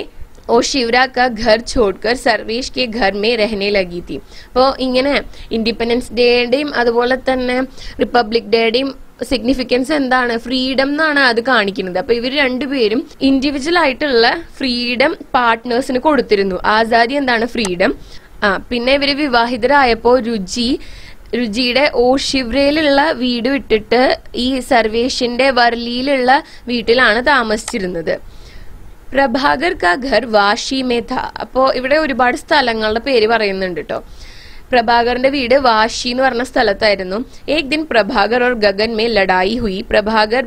Speaker 1: ഓ ശിവര ക ഘർ छोड़कर സർവേഷ് കെ ഘർ മേ രഹനെ ലഗി തി അപ്പോൾ ഇങ്ങനെ ഇൻഡിപെൻഡൻസ് ഡേയുടെയും അതുപോലെ തന്നെ റിപ്പബ്ലിക് ഡേയുടെയും സിഗ്നിഫിക്കൻസ് എന്താണ് ഫ്രീഡം എന്നാണ് അത് കാണിക്കുന്നത് അപ്പൊ ഇവർ രണ്ടുപേരും ഇൻഡിവിജ്വൽ ആയിട്ടുള്ള ഫ്രീഡം പാർട്ട്നേഴ്സിന് കൊടുത്തിരുന്നു ആസാദി എന്താണ് ഫ്രീഡം ആ പിന്നെ ഇവര് വിവാഹിതരായപ്പോ രുചി രുചിയുടെ ഓഷിവ്രയിലുള്ള വീട് വിട്ടിട്ട് ഈ സർവേഷിന്റെ വർലിയിലുള്ള വീട്ടിലാണ് താമസിച്ചിരുന്നത് പ്രഭാകർ കാ ഘർ വാഷി മേ ഥ അപ്പോ ഇവിടെ ഒരുപാട് സ്ഥലങ്ങളുടെ പേര് പറയുന്നുണ്ട് കേട്ടോ പ്രഭാകറിന്റെ വീട് വാഷി എന്ന് പറഞ്ഞ സ്ഥലത്തായിരുന്നു ഏക് ദിൻ പ്രഭാകർ और ഗഗൻ മേ ലഡായി ഹുയി പ്രഭാകർ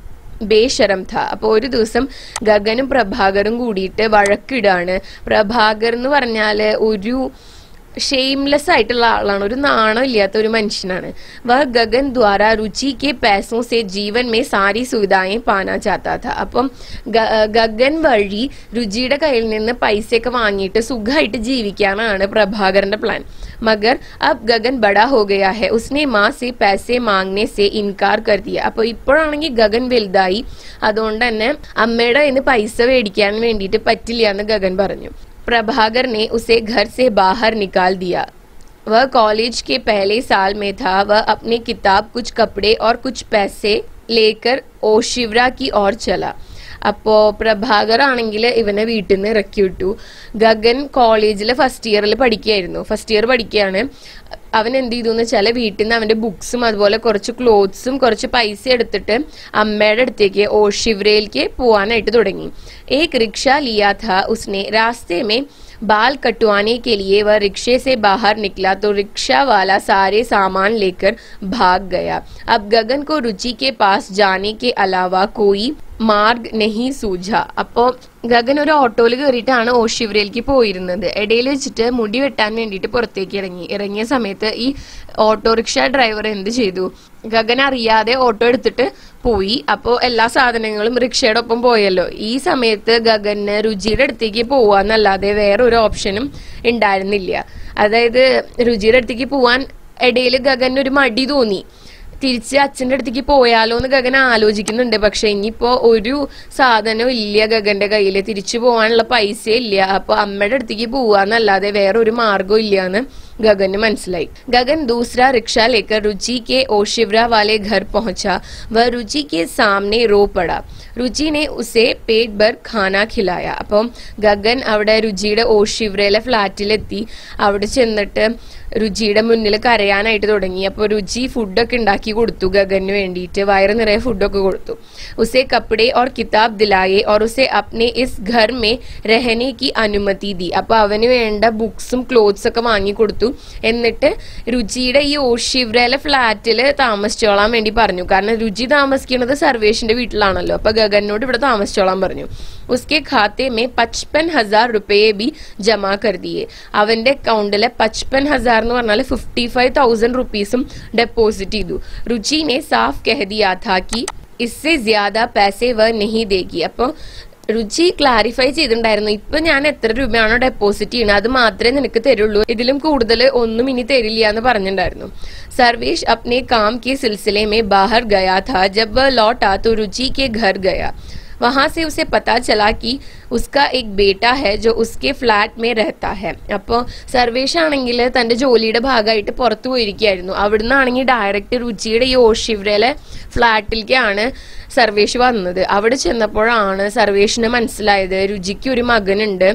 Speaker 1: ബേശരം ഥ അപ്പൊ ഒരു ദിവസം ഗഗനും പ്രഭാകറും കൂടിയിട്ട് വഴക്കിടാണ് പ്രഭാകർ എന്ന് പറഞ്ഞാല് ഒരു ഷെയിംലെസ് ആയിട്ടുള്ള ആളാണ് ഒരു നാണം ഇല്ലാത്ത ഒരു മനുഷ്യനാണ് വ ഗഗൻ ദ്വാര രുചി കെ पैसों से जीवन में सारी सुविधाएं പാനാ ചാത്താ था അപ്പം ഗ- ഗഗൻ വഴി രുചിയുടെ കയ്യിൽ നിന്ന് പൈസയൊക്കെ വാങ്ങിയിട്ട് സുഖമായിട്ട് ജീവിക്കാനാണ് പ്രഭാകരന്റെ പ്ലാൻ മഗർ അബ് ഗഗൻ ബഡാ ഹോ ഗയാ ഹെ ഉസ്നെ മാ സെ पैसे മാംഗ്നെ സെ ഇൻകാർ കർ ദിയ അപ്പൊ ഇപ്പോഴാണെങ്കിൽ ഗഗൻ വലുതായി അതുകൊണ്ട് തന്നെ അമ്മയുടെ കയ്യിൽ നിന്ന് പൈസ മേടിക്കാൻ വേണ്ടിയിട്ട് പറ്റില്ല എന്ന് ഗഗൻ പറഞ്ഞു प्रभाकर ने उसे घर से बाहर निकाल दिया वह कॉलेज के पहले साल में था वह अपनी किताब कुछ कपड़े और कुछ पैसे लेकर ओशिवरा की ओर चला അപ്പോ പ്രഭാകർ ആണെങ്കിൽ ഇവനെ വീട്ടിൽ നിന്ന് ഇറക്കി വിട്ടു ഗഗൻ കോളേജിൽ ഫസ്റ്റ് ഇയറിൽ പഠിക്കുകയായിരുന്നു ഫസ്റ്റ് ഇയർ പഠിക്കുകയാണ് അവൻ എന്ത് ചെയ്തു എന്ന് വെച്ചാൽ വീട്ടിൽ നിന്ന് അവന്റെ ബുക്സും അതുപോലെ കുറച്ച് ക്ലോത്ത്സും കുറച്ച് പൈസ എടുത്തിട്ട് അമ്മയുടെ അടുത്തേക്ക് ഓഷിവ്രയിലേക്ക് പോവാനായിട്ട് തുടങ്ങി ഏക് റിക്ഷ ലിയാ ഥ ഉസ്നെ രാസ്തെ മേ बाल कटवाने के लिए वह रिक्शे से बाहर निकला तो रिक्शा वाला सारे सामान लेकर भाग गया अब गगन को रुचि के पास जाने के अलावा कोई മാർഗ് നെഹി സൂജ അപ്പോ ഗഗൻ ഒരു ഓട്ടോയിൽ കയറിയിട്ടാണ് ഓഷിവരയിലേക്ക് പോയിരുന്നത് ഇടയിൽ വെച്ചിട്ട് മുടി വെട്ടാൻ വേണ്ടിയിട്ട് പുറത്തേക്ക് ഇറങ്ങി ഇറങ്ങിയ സമയത്ത് ഈ ഓട്ടോറിക്ഷ ഡ്രൈവർ എന്ത് ചെയ്തു ഗഗൻ അറിയാതെ ഓട്ടോ എടുത്തിട്ട് പോയി അപ്പോ എല്ലാ സാധനങ്ങളും റിക്ഷയുടെ ഒപ്പം പോയല്ലോ ഈ സമയത്ത് ഗഗന് രുചിയുടെ അടുത്തേക്ക് പോവാന്നല്ലാതെ വേറെ ഒരു ഓപ്ഷനും ഉണ്ടായിരുന്നില്ല അതായത് രുചിയുടെ അടുത്തേക്ക് പോവാൻ ഇടയിൽ ഗഗന് ഒരു മടി തോന്നി തിരിച്ച് അച്ഛന്റെ അടുത്തേക്ക് പോയാലോ എന്ന് ഗഗൻ ആലോചിക്കുന്നുണ്ട് പക്ഷെ ഇനിയിപ്പോ ഒരു സാധനവും ഇല്ല ഗഗന്റെ കയ്യിൽ തിരിച്ചു പോകാനുള്ള പൈസ ഇല്ല അപ്പൊ അമ്മയുടെ അടുത്തേക്ക് പോവാന്നല്ലാതെ വേറെ ഒരു മാർഗവും ഇല്ല എന്ന് गगन മനസ്സിലായി गगन दूसरा रिक्शा लेकर रुचि के ओशिवरा वाले घर पहुंचा वह रुचि के सामने रो पड़ा രുചി നെ ഉസെ പേറ്റ് ബർ ഖാന ഖിലായ അപ്പം ഗഗൻ അവിടെ രുചിയുടെ ഓഷിവ്രയിലെ ഫ്ലാറ്റിലെത്തി അവിടെ ചെന്നിട്ട് രുചിയുടെ മുന്നിൽ കരയാനായിട്ട് തുടങ്ങി അപ്പോൾ രുചി ഫുഡൊക്കെ ഉണ്ടാക്കി കൊടുത്തു ഗഗന് വേണ്ടിയിട്ട് വയറ് നിറയെ ഫുഡൊക്കെ കൊടുത്തു ഉസെ കപ്പടെ और കിതാബ് ദിലായെ और उसे अपने इस घर में रहने की അനുമതി ദി അപ്പൊ അവന് വേണ്ട ബുക്സും ക്ലോത്ത്സ് ഒക്കെ വാങ്ങി കൊടുത്തു എന്നിട്ട് രുചിയുടെ ഈ ഓഷിവ്രയിലെ ഫ്ലാറ്റില് താമസിച്ചോളാൻ വേണ്ടി പറഞ്ഞു കാരണം രുചി താമസിക്കുന്നത് സർവേഷിന്റെ വീട്ടിലാണല്ലോ അപ്പൊ ഗഗനോട് ഇവിടെ താമസിച്ചോളാൻ പറഞ്ഞു ഉസ്കെ ഖാത്തെ മേ പച്ചപ്പൻ ഹസാർ റുപ്പയെ ബി ജമാ കർ ദിയെ അവന്റെ അക്കൗണ്ടിലെ പച്ചപ്പൻ ഹസാർ എന്ന് പറഞ്ഞാൽ ഫിഫ്റ്റി ഫൈവ് തൗസൻഡ് റുപ്പീസും ഡെപ്പോസിറ്റ് ചെയ്തു രുചി ने साफ कह दिया था कि इससे ज्यादा पैसे वह नहीं देगी അപ്പോൾ രുചി ക്ലാരിഫൈ ചെയ്തിട്ടുണ്ടായിരുന്നു ഇപ്പൊ ഞാൻ എത്ര രൂപയാണോ ഡെപ്പോസിറ്റ് ചെയ്യുന്നത് അത് മാത്രമേ നിനക്ക് തരുള്ളൂ ഇതിലും കൂടുതൽ ഒന്നും ഇനി തരില്ല എന്ന് പറഞ്ഞിട്ടുണ്ടായിരുന്നു സർവേഷ് अपने काम के सिलसिले में बाहर गया था जब वह लौटा तो रुचि के घर गया वहां से उसे पता चला कि उसका एक बेटा है जो उसके ഫ്ലാറ്റ് മേ रहता है അപ്പോൾ സർവേഷ് ആണെങ്കിൽ തന്റെ ജോലിയുടെ ഭാഗമായിട്ട് പുറത്തു പോയിരിക്കുകയായിരുന്നു അവിടുന്ന് ആണെങ്കിൽ ഡയറക്റ്റ് രുചിയുടെ ഈ ഓഷിവ്രയിലെ ഫ്ലാറ്റിലേക്കാണ് സർവേഷ് വന്നത് അവിടെ ചെന്നപ്പോഴാണ് സർവേഷിന് മനസ്സിലായത് രുചിക്ക് ഒരു മകനുണ്ട്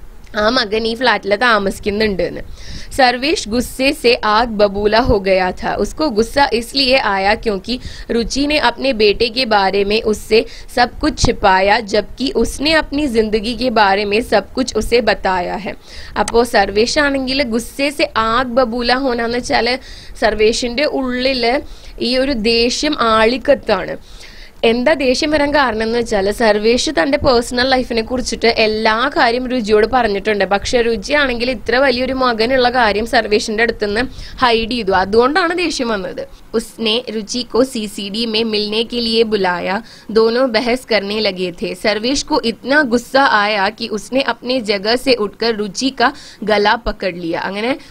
Speaker 1: ആ മകൻ ഈ ഫ്ലാറ്റിൽ താമസിക്കുന്നുണ്ട് എന്ന് സർവേश गुस्से से आग बबूला हो गया था उसको गुस्सा इसलिए आया क्योंकि रुचि ने अपने बेटे के बारे में उससे सब कुछ छिपाया जबकि उसने अपनी जिंदगी के बारे में सब कुछ उसे बताया है അപ്പോൾ സർവേഷ് ആണെങ്കിൽ ഗുസ്സെ സെ ആഗ് ബബൂല ഹോന എന്ന് വെച്ചാല് സർവേഷിന്റെ ഉള്ളില് ഈ ഒരു ദേഷ്യം ആളിക്കത്താണ് എന്താ ദേഷ്യം വരാൻ കാരണം എന്ന് വെച്ചാൽ സർവേഷ് തന്റെ പേഴ്സണൽ ലൈഫിനെ കുറിച്ചിട്ട് എല്ലാ കാര്യം രുചിയോട് പറഞ്ഞിട്ടുണ്ട് പക്ഷെ രുചി ആണെങ്കിൽ ഇത്ര വലിയൊരു മകനുള്ള കാര്യം സർവേഷിന്റെ അടുത്തുനിന്ന് ഹൈഡ് ചെയ്തു അതുകൊണ്ടാണ് ദേഷ്യം വന്നത് उसने रुचि को सीसीडी में मिलने के लिए बुलाया दोनों बहस करने लगे थे सर्वेश को इतना गुस्सा आया कि उसने अपने जगह से उठकर रुचि का गला पकड़ लिया അങ്ങനെ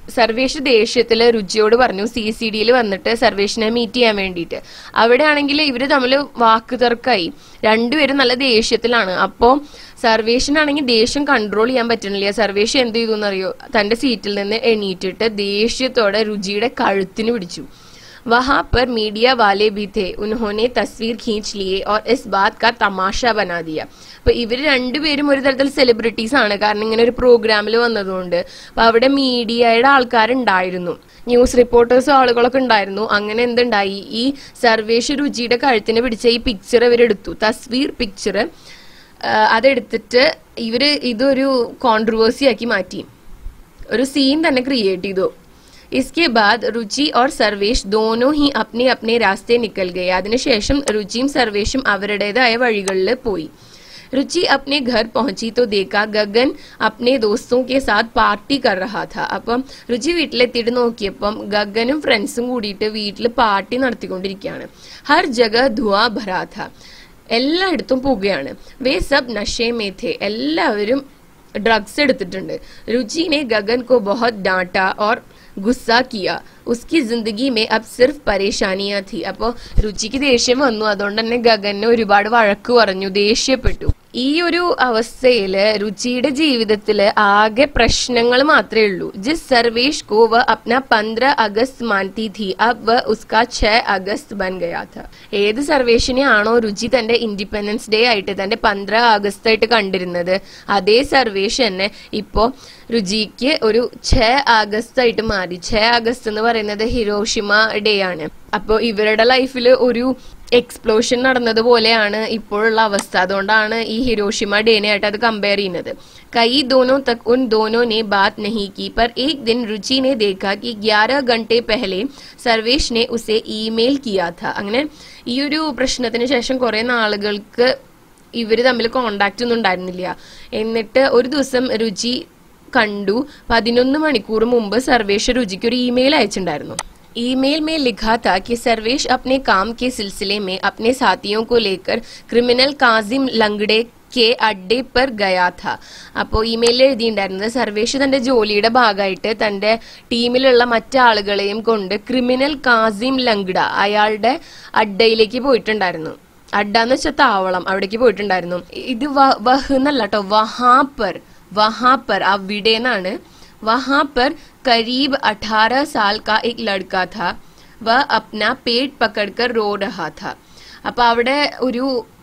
Speaker 1: സർവേഷ് ദേഷ്യത്തില് രുചിയോട് പറഞ്ഞു സി സി ഡിയിൽ വന്നിട്ട് സർവേഷിനെ മീറ്റ് ചെയ്യാൻ വേണ്ടിയിട്ട് അവിടെ ആണെങ്കിൽ ഇവര് തമ്മിൽ വാക്ക് തർക്കായി രണ്ടുപേരും നല്ല ദേഷ്യത്തിലാണ് അപ്പോ സർവേഷിനാണെങ്കിൽ ദേഷ്യം കൺട്രോൾ ചെയ്യാൻ പറ്റണില്ല സർവേഷ് എന്ത് ചെയ്തു എന്നറിയോ തന്റെ സീറ്റിൽ നിന്ന് എണീറ്റിട്ട് ദേഷ്യത്തോടെ രുചിയുടെ കഴുത്തിന് പിടിച്ചു वहां पर मीडिया वाले भी थे उन्होंने तस्वीर खींच लिए और इस बात का तमाशा बना दिया അപ്പൊ ഇവർ രണ്ടുപേരും ഒരു തരത്തിൽ സെലിബ്രിറ്റീസ് ആണ് കാരണം ഇങ്ങനെ ഒരു പ്രോഗ്രാമിൽ വന്നതുകൊണ്ട് അപ്പൊ അവിടെ മീഡിയയുടെ ആൾക്കാരുണ്ടായിരുന്നു ന്യൂസ് റിപ്പോർട്ടേഴ്സും ആളുകളൊക്കെ ഉണ്ടായിരുന്നു അങ്ങനെ എന്തുണ്ടായി ഈ സർവേഷ് രുചിയുടെ കഴുത്തിന് പിടിച്ച ഈ പിക്ചർ ഇവരെടുത്തു തസ്വീർ പിക്ചർ അതെടുത്തിട്ട് ഇവര് ഇതൊരു കോൺട്രവേഴ്സി ആക്കി മാറ്റി ഒരു സീൻ തന്നെ ക്രിയേറ്റ് ചെയ്തു इसके बाद रुचि और സർവേഷ് दोनों ही अपने अपने रास्ते निकल गए അതിനുശേഷം രുചിയും സർവേഷും അവരുടേതായ വഴികളിൽ പോയി रुचि अपने घर पहुंची तो देखा गगन अपने दोस्तों के साथ പാർട്ടി कर रहा था അപ്പം രുചി വീട്ടിലെത്തിയിട്ട് നോക്കിയപ്പം ഗഗനും ഫ്രണ്ട്സും കൂടിയിട്ട് വീട്ടിൽ പാർട്ടി നടത്തിക്കൊണ്ടിരിക്കുകയാണ് ഹർ ജഗ ധുവാ ഭരാ ഥ എല്ലായിടത്തും പുകയാണ് വേ സബ് നഷേ മേ ഥേ എല്ലാവരും ड्रग्स എടുത്തിട്ടുണ്ട് रुचि ने गगन को बहुत डांटा और गुस्सा किया उसकी जिंदगी में अब सिर्फ परेशानियां थी അപ്പോൾ രുചിക്ക് ദേഷ്യം വന്നു അതുകൊണ്ട് തന്നെ ഗഗന് ഒരുപാട് വഴക്ക് പറഞ്ഞു ദേഷ്യപ്പെട്ടു ഈ ഒരു അവസ്ഥയില് രുചിയുടെ ജീവിതത്തില് ആകെ പ്രശ്നങ്ങൾ മാത്രമേ ഉള്ളൂ ജിസ് സർവേഷ് കോ വ അപ്ന പന്ത്ര അഗസ്റ്റ് മാൻതി ഥി അബ് വ ഉസ്കാ ഛ അഗസ്റ്റ് ബൻ ഗയാ ഥ ഏത് സർവേഷിനെ ആണോ രുചി തന്റെ ഇൻഡിപെൻഡൻസ് ഡേ ആയിട്ട് തന്റെ പന്ത്ര ആഗസ്റ്റ് ആയിട്ട് കണ്ടിരുന്നത് അതേ സർവേഷ് തന്നെ ഇപ്പോ രുചിക്ക് ഒരു ഛ ആഗസ്റ്റ് ആയിട്ട് മാറി ഛ ആഗസ്റ്റ് എന്ന് പറയുന്നത് ഹിരോഷിമ ഡേ ആണ് അപ്പോ ഇവരുടെ ലൈഫിൽ ഒരു എക്സ്പ്ലോഷൻ നടന്നതുപോലെയാണ് ഇപ്പോഴുള്ള അവസ്ഥ അതുകൊണ്ടാണ് ഈ ഹിരോഷിമ ഡേനെ ആയിട്ട് അത് കമ്പയർ ചെയ്യുന്നത് कई दोनों तक उन दोनों ने बात नहीं की पर एक दिन रुचि ने देखा कि 11 घंटे पहले സർവേഷ് ने उसे ईमेल किया था അങ്ങനെ ഈ ഒരു പ്രശ്നത്തിന് ശേഷം കുറെ നാളുകൾക്ക് ഇവര് തമ്മിൽ കോണ്ടാക്ട് ഒന്നും ഉണ്ടായിരുന്നില്ല എന്നിട്ട് ഒരു ദിവസം രുചി കണ്ടു പതിനൊന്ന് മണിക്കൂർ മുമ്പ് സർവേഷ് രുചിക്ക് ഒരു ഇമെയിൽ അയച്ചിട്ടുണ്ടായിരുന്നു ईमेल में लिखा था कि सर्वेश अपने काम के सिलसिले में अपने साथियों को लेकर क्रिमिनल काजिम लंगड़े കെ അഡ്ഡെ പെർ ഗയാ ഥ അപ്പോൾ ഇമെയിലിൽ എഴുതിയിട്ടുണ്ടായിരുന്നത് സർവേഷ് തന്റെ ജോലിയുടെ ഭാഗമായിട്ട് തന്റെ ടീമിലുള്ള മറ്റാളുകളെയും കൊണ്ട് ക്രിമിനൽ കാസിം ലംഗ്ഡ അയാളുടെ അഡ്ഡയിലേക്ക് പോയിട്ടുണ്ടായിരുന്നു അഡ്ഡ എന്ന് വെച്ചാൽ താവളം അവിടേക്ക് പോയിട്ടുണ്ടായിരുന്നു ഇത് വ- വഹ് എന്നല്ല കേട്ടോ വഹാപ്പർ വഹാപ്പർ അവിടെ എന്നാണ് वहां पर करीब 18 साल का एक लड़का था वह अपना पेट पकड़कर रो रहा था അപ്പൊ അവിടെ ഒരു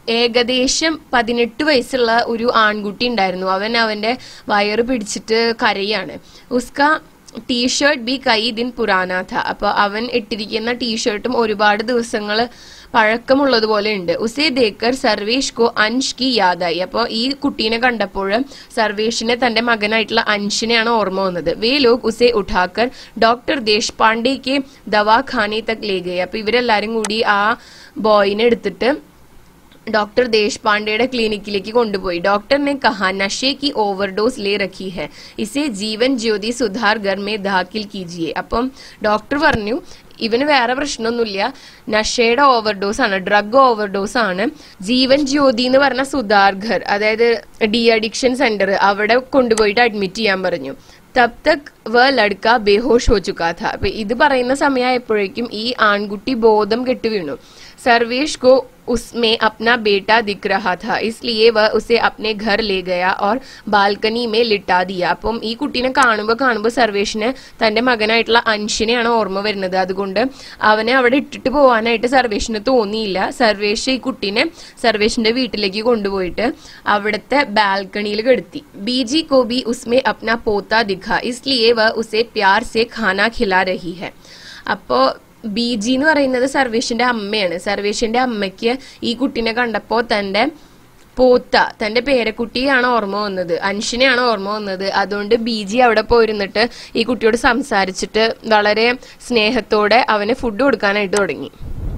Speaker 1: ഏകദേശം പതിനെട്ട് വയസ്സുള്ള ഒരു ആൺകുട്ടി ഉണ്ടായിരുന്നു അവൻ അവന്റെ വയറ് പിടിച്ചിട്ട് കരയാണ് ഉസ്ക ടീഷർട്ട് ബി കൈ ദിൻ പുരാന ഥ അപ്പൊ അവൻ ഇട്ടിരിക്കുന്ന ടീഷർട്ടും ഒരുപാട് ദിവസങ്ങൾ പഴക്കമുള്ളതുപോലെ ഉണ്ട് ഉസേ ദേക്കർ സർവേഷ് കോ അൻഷ് കി യാദായി അപ്പൊ ഈ കുട്ടീനെ കണ്ടപ്പോൾ സർവേഷിനെ തന്റെ മകനായിട്ടുള്ള അൻഷിനെയാണ് ഓർമ്മ വന്നത് വേ ലോക് ഉസേ ഉഠാക്കർ ഡോക്ടർ ദേശ്പാണ്ഡെക്ക് ദവാഖാനെ തക് ലേ ഗയെ അപ്പൊ ഇവരെല്ലാരും കൂടി ആ ബോയിനെ എടുത്തിട്ട് डॉक्टर देश पांडेയുടെ ക്ലിനിക്കിലേക്ക് കൊണ്ടുപോയി डॉक्टर ने कहा नशे की ओवरडोज ले रखी है इसे जीवन ज्योति सुधार घर में दाखिल कीजिए അപ്പം ഡോക്ടർ പറഞ്ഞു ഇവന് വേറെ പ്രശ്നമൊന്നുമില്ല നഷയുടെ ഓവർഡോസ് ആണ് ഡ്രഗ് ഓവർഡോസ് ആണ് ജീവൻ ജ്യോതി എന്ന് പറഞ്ഞ സുധാർഘർ അതായത് ഡി അഡിക്ഷൻ സെന്റർ അവിടെ കൊണ്ടുപോയിട്ട് അഡ്മിറ്റ് ചെയ്യാൻ പറഞ്ഞു തബ് തക് വ ലഡ്ക ബേഹോഷ് ഹോ ചുക്കാ ഥ അപ്പൊ ഇത് പറയുന്ന സമയമായപ്പോഴേക്കും ഈ ആൺകുട്ടി ബോധം കെട്ടു വീണു സർവേഷ് को उसमें अपना बेटा दिख रहा था इसलिए वह उसे अपने घर ले गया और ബാൽക്കണി മേ ലിട്ടാ ദിയ അപ്പം ഈ കുട്ടീനെ കാണുമ്പോൾ കാണുമ്പോൾ സർവേഷിന് തന്റെ മകനായിട്ടുള്ള അൻഷിനെയാണ് ഓർമ്മ വരുന്നത് അതുകൊണ്ട് അവനെ അവിടെ ഇട്ടിട്ട് പോവാനായിട്ട് സർവേഷിന് തോന്നിയില്ല സർവേഷ് ഈ കുട്ടീനെ സർവേഷിന്റെ വീട്ടിലേക്ക് കൊണ്ടുപോയിട്ട് അവിടുത്തെ ബാൽക്കണിയിൽ കെടുത്തി ബീജി को भी उसमें अपना पोता दिखा इसलिए वह उसे प्यार से खाना खिला रही है അപ്പോ ബീജി എന്ന് പറയുന്നത് സർവേഷിന്റെ അമ്മയാണ് സർവേഷിന്റെ അമ്മയ്ക്ക് ഈ കുട്ടീനെ കണ്ടപ്പോ തന്റെ പോത്ത തന്റെ പേരക്കുട്ടിയാണ് ഓർമ്മ വന്നത് അൻഷിനെയാണ് ഓർമ്മ വന്നത് അതുകൊണ്ട് ബീജി അവിടെ പോയിരുന്നിട്ട് ഈ കുട്ടിയോട് സംസാരിച്ചിട്ട് വളരെ സ്നേഹത്തോടെ അവന് ഫുഡ് കൊടുക്കാനായിട്ട് തുടങ്ങി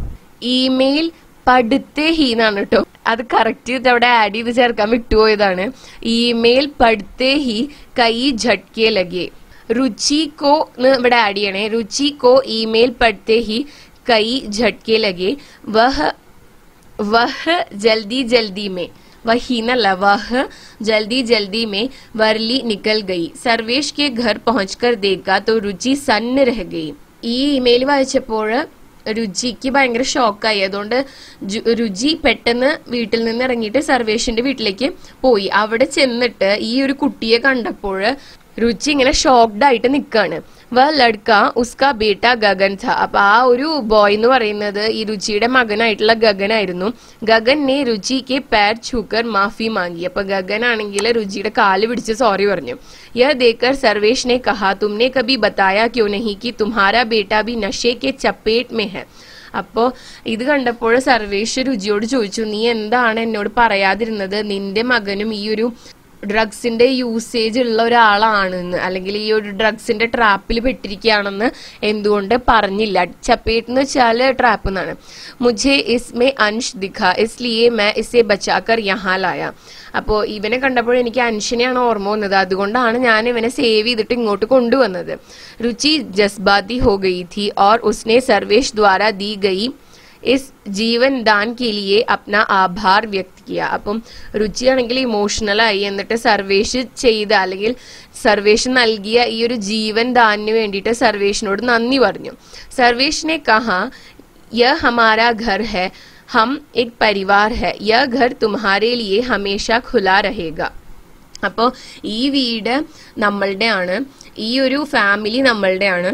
Speaker 1: ഇമെയിൽ പഠിത്തേ ഹി എന്നാണ് കേട്ടോ അത് കറക്റ്റ് ചെയ്തിട്ട് അവിടെ ആഡ് ചെയ്ത് ചേർക്കാൻ വിട്ടുപോയതാണ് ഇമെയിൽ പഠിത്തേ ഹി കൈ झटके ലഗേ रुचि को ന്ന് ഇവിടെ ആഡ് ചെയ്യണേ रुचि को ईमेल पढ़ते ही कई झटके लगे वह वह जल्दी जल्दी में वही न लवाह जल्दी जल्दी में वर्ली निकल गई सर्वेश के घर पहुंचकर देखा तो रुचि सन्न रह गई ഈ ഇമെയിൽ വായിച്ചപ്പോൾ രുചിക്ക് ഭയങ്കര ഷോക്കായി അതുകൊണ്ട് ജു- രുചി പെട്ടെന്ന് വീട്ടിൽ നിന്ന് ഇറങ്ങിയിട്ട് സർവേഷിന്റെ വീട്ടിലേക്ക് പോയി അവിടെ ചെന്നിട്ട് ഈ ഒരു കുട്ടിയെ കണ്ടപ്പോൾ രുചി ഇങ്ങനെ ഷോക്ക്ഡ് ആയിട്ട് നിൽക്കാണ് വ ലഡ്ക ഉസ്ക ബേട്ട ഗഗൻ ഥ അപ്പൊ ആ ഒരു ബോയ് എന്ന് പറയുന്നത് ഈ രുചിയുടെ മകനായിട്ടുള്ള ഗഗനായിരുന്നു ഗഗൻ നെ രുചിക്ക് പേർ ഛൂക്കർ മാഫി മാങ്ങി അപ്പൊ ഗഗൻ ആണെങ്കിൽ രുചിയുടെ കാല് പിടിച്ച് സോറി പറഞ്ഞു യह देखकर सर्वेश ने कहा तुमने कभी बताया क्यों नहीं कि तुम्हारा बेटा भी नशे के चपेट में है അപ്പോ ഇത് കണ്ടപ്പോൾ സർവേഷ് രുചിയോട് ചോദിച്ചു നീ എന്താണ് എന്നോട് പറയാതിരുന്നത് നിന്റെ മകനും ഈ ഒരു ഡ്രഗ്സിന്റെ യൂസേജ് ഉള്ള ഒരാളാണെന്ന് അല്ലെങ്കിൽ ഈ ഒരു ഡ്രഗ്സിന്റെ ട്രാപ്പിൽ പെട്ടിരിക്കുകയാണെന്ന് എന്തുകൊണ്ട് പറഞ്ഞില്ല ചപ്പേട്ട് എന്ന് വെച്ചാൽ ട്രാപ്പ് എന്നാണ് മുझे इसमें अंश दिखा इसलिए मैं इसे बचाकर यहाँ लाया അപ്പോൾ ഇവനെ കണ്ടപ്പോൾ എനിക്ക് അൻഷനെയാണ് ഓർമ്മ വന്നത് അതുകൊണ്ടാണ് ഞാൻ ഇവനെ സേവ് ചെയ്തിട്ട് ഇങ്ങോട്ട് കൊണ്ടുവന്നത് രുചി ജസ്ബാതി ഹോ ഗയി थी और उसने सर्वेश द्वारा दी गई इस ജീവൻ ദാൻ के लिए अपना ആഭാർ വ്യക്ത് കിയ അപ്പം രുചിയാണെങ്കിൽ ഇമോഷണൽ ആയി എന്നിട്ട് സർവേഷ് ചെയ്ത അല്ലെങ്കിൽ സർവേഷ് നൽകിയ ഈ ഒരു ജീവൻ ദാനിന് വേണ്ടിയിട്ട് സർവേഷിനോട് നന്ദി പറഞ്ഞു സർവേഷിനെ കഹാ യह हमारा घर है हम एक परिवार है यह घर तुम्हारे लिए हमेशा खुला रहेगा അപ്പോൾ ഈ വീട് നമ്മളുടെയാണ് ഈ ഒരു ഫാമിലി നമ്മളുടെയാണ്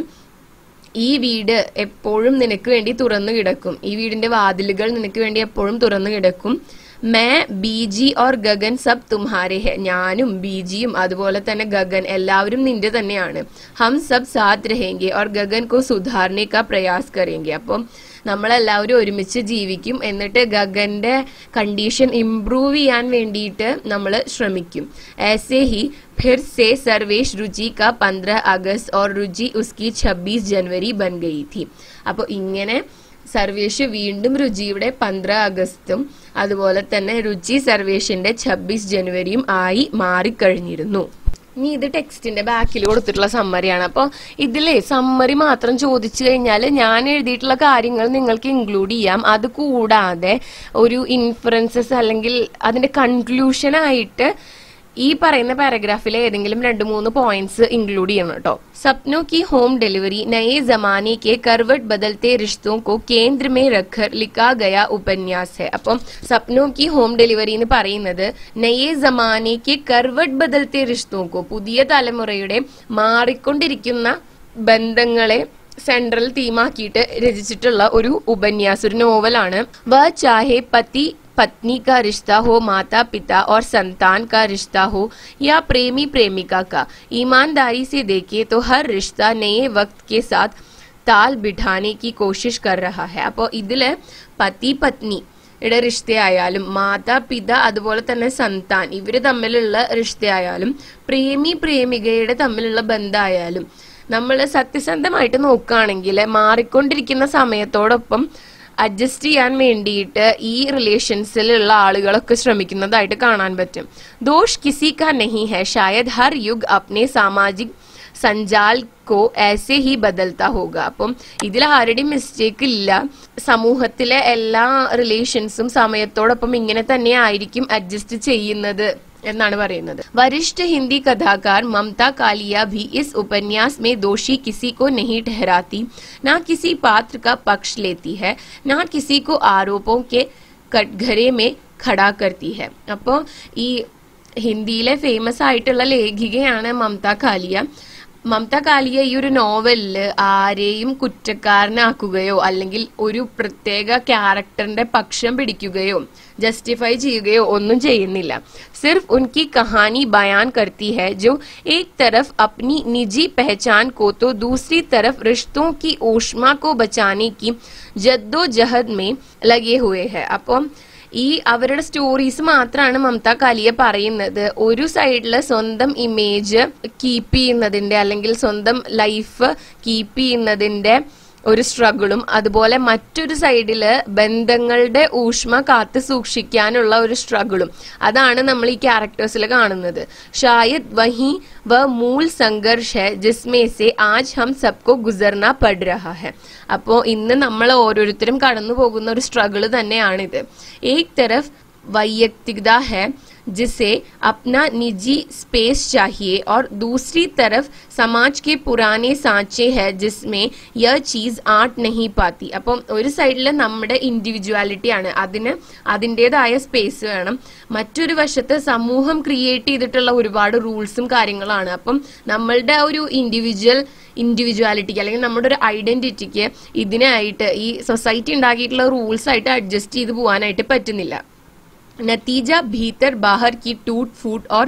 Speaker 1: ഈ വീട് എപ്പോഴും നിനക്ക് വേണ്ടി തുറന്നു കിടക്കും ഈ വീടിന്റെ വാതിലുകൾ നിനക്ക് വേണ്ടി എപ്പോഴും തുറന്നു കിടക്കും മേ ബീജി ഓർ ഗഗൻ സബ് തുമ്ഹാരെ ഹെ ഞാനും ബീജിയും അതുപോലെ തന്നെ ഗഗൻ എല്ലാവരും നിന്റെ തന്നെയാണ് ഹം സബ് സാത്ത് രഹേങ്കെ ഓർ ഗഗൻ കോ സുധാർനെ കാ പ്രയാസ് കരേങ്കെ അപ്പം നമ്മളെല്ലാവരും ഒരുമിച്ച് ജീവിക്കും എന്നിട്ട് ഗഗന്റെ കണ്ടീഷൻ ഇംപ്രൂവ് ചെയ്യാൻ വേണ്ടിയിട്ട് നമ്മൾ ശ്രമിക്കും ऐसे ही फिर से सर्वेश रुचि का 15 अगस्त और रुचि उसकी 26 जनवरी बन गई थी അപ്പോൾ ഇങ്ങനെ സർവേഷ് വീണ്ടും രുചിയുടെ പന്ത്ര അഗസ്റ്റും അതുപോലെ തന്നെ രുചി സർവേഷിന്റെ ഛബ്ബീസ് ജനുവരിയും ആയി മാറിക്കഴിഞ്ഞിരുന്നു ഇനി ഇത് ടെക്സ്റ്റിന്റെ ബാക്കിൽ കൊടുത്തിട്ടുള്ള സമ്മറിയാണ് അപ്പോൾ ഇതിലെ സമ്മറി മാത്രം ചോദിച്ചു കഴിഞ്ഞാൽ ഞാൻ എഴുതിയിട്ടുള്ള കാര്യങ്ങൾ നിങ്ങൾക്ക് ഇൻക്ലൂഡ് ചെയ്യാം അത് കൂടാതെ ഒരു ഇൻഫറൻസസ് അല്ലെങ്കിൽ അതിന്റെ കൺക്ലൂഷൻ ആയിട്ട് ഈ പറയുന്ന പാരഗ്രാഫിലെ ഏതെങ്കിലും രണ്ട് മൂന്ന് പോയിന്റ്സ് ഇൻക്ലൂഡ് ചെയ്യണം കേട്ടോ सपनों की होम डिलीवरी नए जमाने के करवट बदलते रिश्तों को केंद्र में रखकर लिखा गया उपन्यास है അപ്പം സപ്നോ की ഹോം ഡെലിവറി എന്ന് പറയുന്നത് നയെ ജമാനയ്ക്ക് കർവട്ട് ബദൽത്തെ റിഷ്തോക്കോ പുതിയ തലമുറയുടെ മാറിക്കൊണ്ടിരിക്കുന്ന ബന്ധങ്ങളെ സെൻട്രൽ തീമാക്കിയിട്ട് രചിച്ചിട്ടുള്ള ഒരു ഉപന്യാസം ഒരു നോവലാണ് വ ചാഹെ പതി पत्नी का रिश्ता हो माता पिता और संतान का रिश्ता हो या प्रेमी प्रेमिका का ईमानदारी से देखे तो हर रिश्ता नए वक्त के साथ താൽ ബിഠാനെ കി കോഷിഷ് കർ രഹാ ഹെ അപ്പോൾ ഇതില് പതി പത്നി യുടെ റിഷ്തയായാലും മാതാപിത അതുപോലെ തന്നെ സന്താൻ ഇവര് തമ്മിലുള്ള റിഷ്തയായാലും പ്രേമി പ്രേമികയുടെ തമ്മിലുള്ള ബന്ധമായാലും നമ്മൾ സത്യസന്ധമായിട്ട് നോക്കുകയാണെങ്കിൽ മാറിക്കൊണ്ടിരിക്കുന്ന സമയത്തോടൊപ്പം അഡ്ജസ്റ്റ് ചെയ്യാൻ വേണ്ടിയിട്ട് ഈ റിലേഷൻസിലുള്ള ആളുകളൊക്കെ ശ്രമിക്കുന്നതായിട്ട് കാണാൻ പറ്റും ദോഷ് കിസി കാ നഹി ഹെ ഷായദ് ഹർ യുഗ് അപ്നെ സാമാജിക് സഞ്ചാൽ കോ ऐसे ही ബദൽത്ത ഹോഗ അപ്പം ഇതിൽ ആരുടെയും മിസ്റ്റേക്ക് ഇല്ല സമൂഹത്തിലെ എല്ലാ റിലേഷൻസും സമയത്തോടൊപ്പം ഇങ്ങനെ തന്നെ ആയിരിക്കും അഡ്ജസ്റ്റ് ചെയ്യുന്നത് എന്നാണ് പറയുന്നത് वरिष्ठ हिंदी कथाकार ममता कालिया भी इस उपन्यास में दोषी किसी को नहीं ठहराती ना किसी पात्र का पक्ष लेती है ना किसी को आरोपों के कटघरे में खड़ा करती है അപ്പോൾ ഈ ഹിന്ദിയിലെ ഫേമസ് ആയിട്ടുള്ള ലേഖികയാണ് മമത കാലിയ മമത കാലിയ ഈ ഒരു നോവലില് ആരെയും കുറ്റക്കാരനാക്കുകയോ അല്ലെങ്കിൽ ഒരു പ്രത്യേക ക്യാരക്ടറിന്റെ പക്ഷം പിടിക്കുകയോ ജസ്റ്റിഫൈ ചെയ്യുകയോ ഒന്നും ചെയ്യുന്നില്ല सिर्फ उनकी कहानी बयान करती है जो एक तरफ अपनी निजी पहचान को तो दूसरी तरफ रिश्तों की ऊष्मा को बचाने की जद्दोजहद में लगे हुए हैं അപ്പം ഈ അവരുടെ സ്റ്റോറീസ് മാത്രമാണ് മമത കാലിയ പറയുന്നത് ഒരു സൈഡില് സ്വന്തം ഇമേജ് കീപ്പ് ചെയ്യുന്നതിന്റെ അല്ലെങ്കിൽ സ്വന്തം ലൈഫ് കീപ്പ് ചെയ്യുന്നതിന്റെ ഒരു സ്ട്രഗിളും അതുപോലെ മറ്റൊരു സൈഡില് ബന്ധങ്ങളുടെ ഊഷ്മ കാത്തു സൂക്ഷിക്കാനുള്ള ഒരു സ്ട്രഗിളും അതാണ് നമ്മൾ ഈ ക്യാരക്ടേഴ്സിൽ കാണുന്നത് ഷായദ് വഹി വ മൂൽ സംഘർഷ് ഹെ ജിസ്മേ സെ ആജ് ഹം സബ്കോ ഗുസർന പഡ് രഹാ ഹെ അപ്പോ ഇന്ന് നമ്മൾ ഓരോരുത്തരും കടന്നു പോകുന്ന ഒരു സ്ട്രഗിൾ തന്നെയാണിത് ഏക് തരഫ് वैयक्तिकता है जिसे अपना निजी स्पेस चाहिए और दूसरी तरफ समाज के पुराने सांचे है जिसमें यह चीज ആർട്ട് नहीं പാത്തി അപ്പം ഒരു സൈഡിൽ നമ്മുടെ ഇൻഡിവിജ്വാലിറ്റി ആണ് അതിന് അതിൻ്റെതായ സ്പേസ് വേണം മറ്റൊരു വശത്ത് സമൂഹം ക്രിയേറ്റ് ചെയ്തിട്ടുള്ള ഒരുപാട് റൂൾസും കാര്യങ്ങളാണ് അപ്പം നമ്മളുടെ ഒരു ഇൻഡിവിജ്വൽ ഇൻഡിവിജ്വാലിറ്റിക്ക് അല്ലെങ്കിൽ നമ്മുടെ ഒരു ഐഡന്റിറ്റിക്ക് ഇതിനായിട്ട് ഈ സൊസൈറ്റി ഉണ്ടാക്കിയിട്ടുള്ള റൂൾസ് ആയിട്ട് അഡ്ജസ്റ്റ് ചെയ്ത് പോകാനായിട്ട് പറ്റുന്നില്ല നതീജ ഭീതർ ബാഹർ കി ടൂട്ട് ഫൂട്ട് ഓർ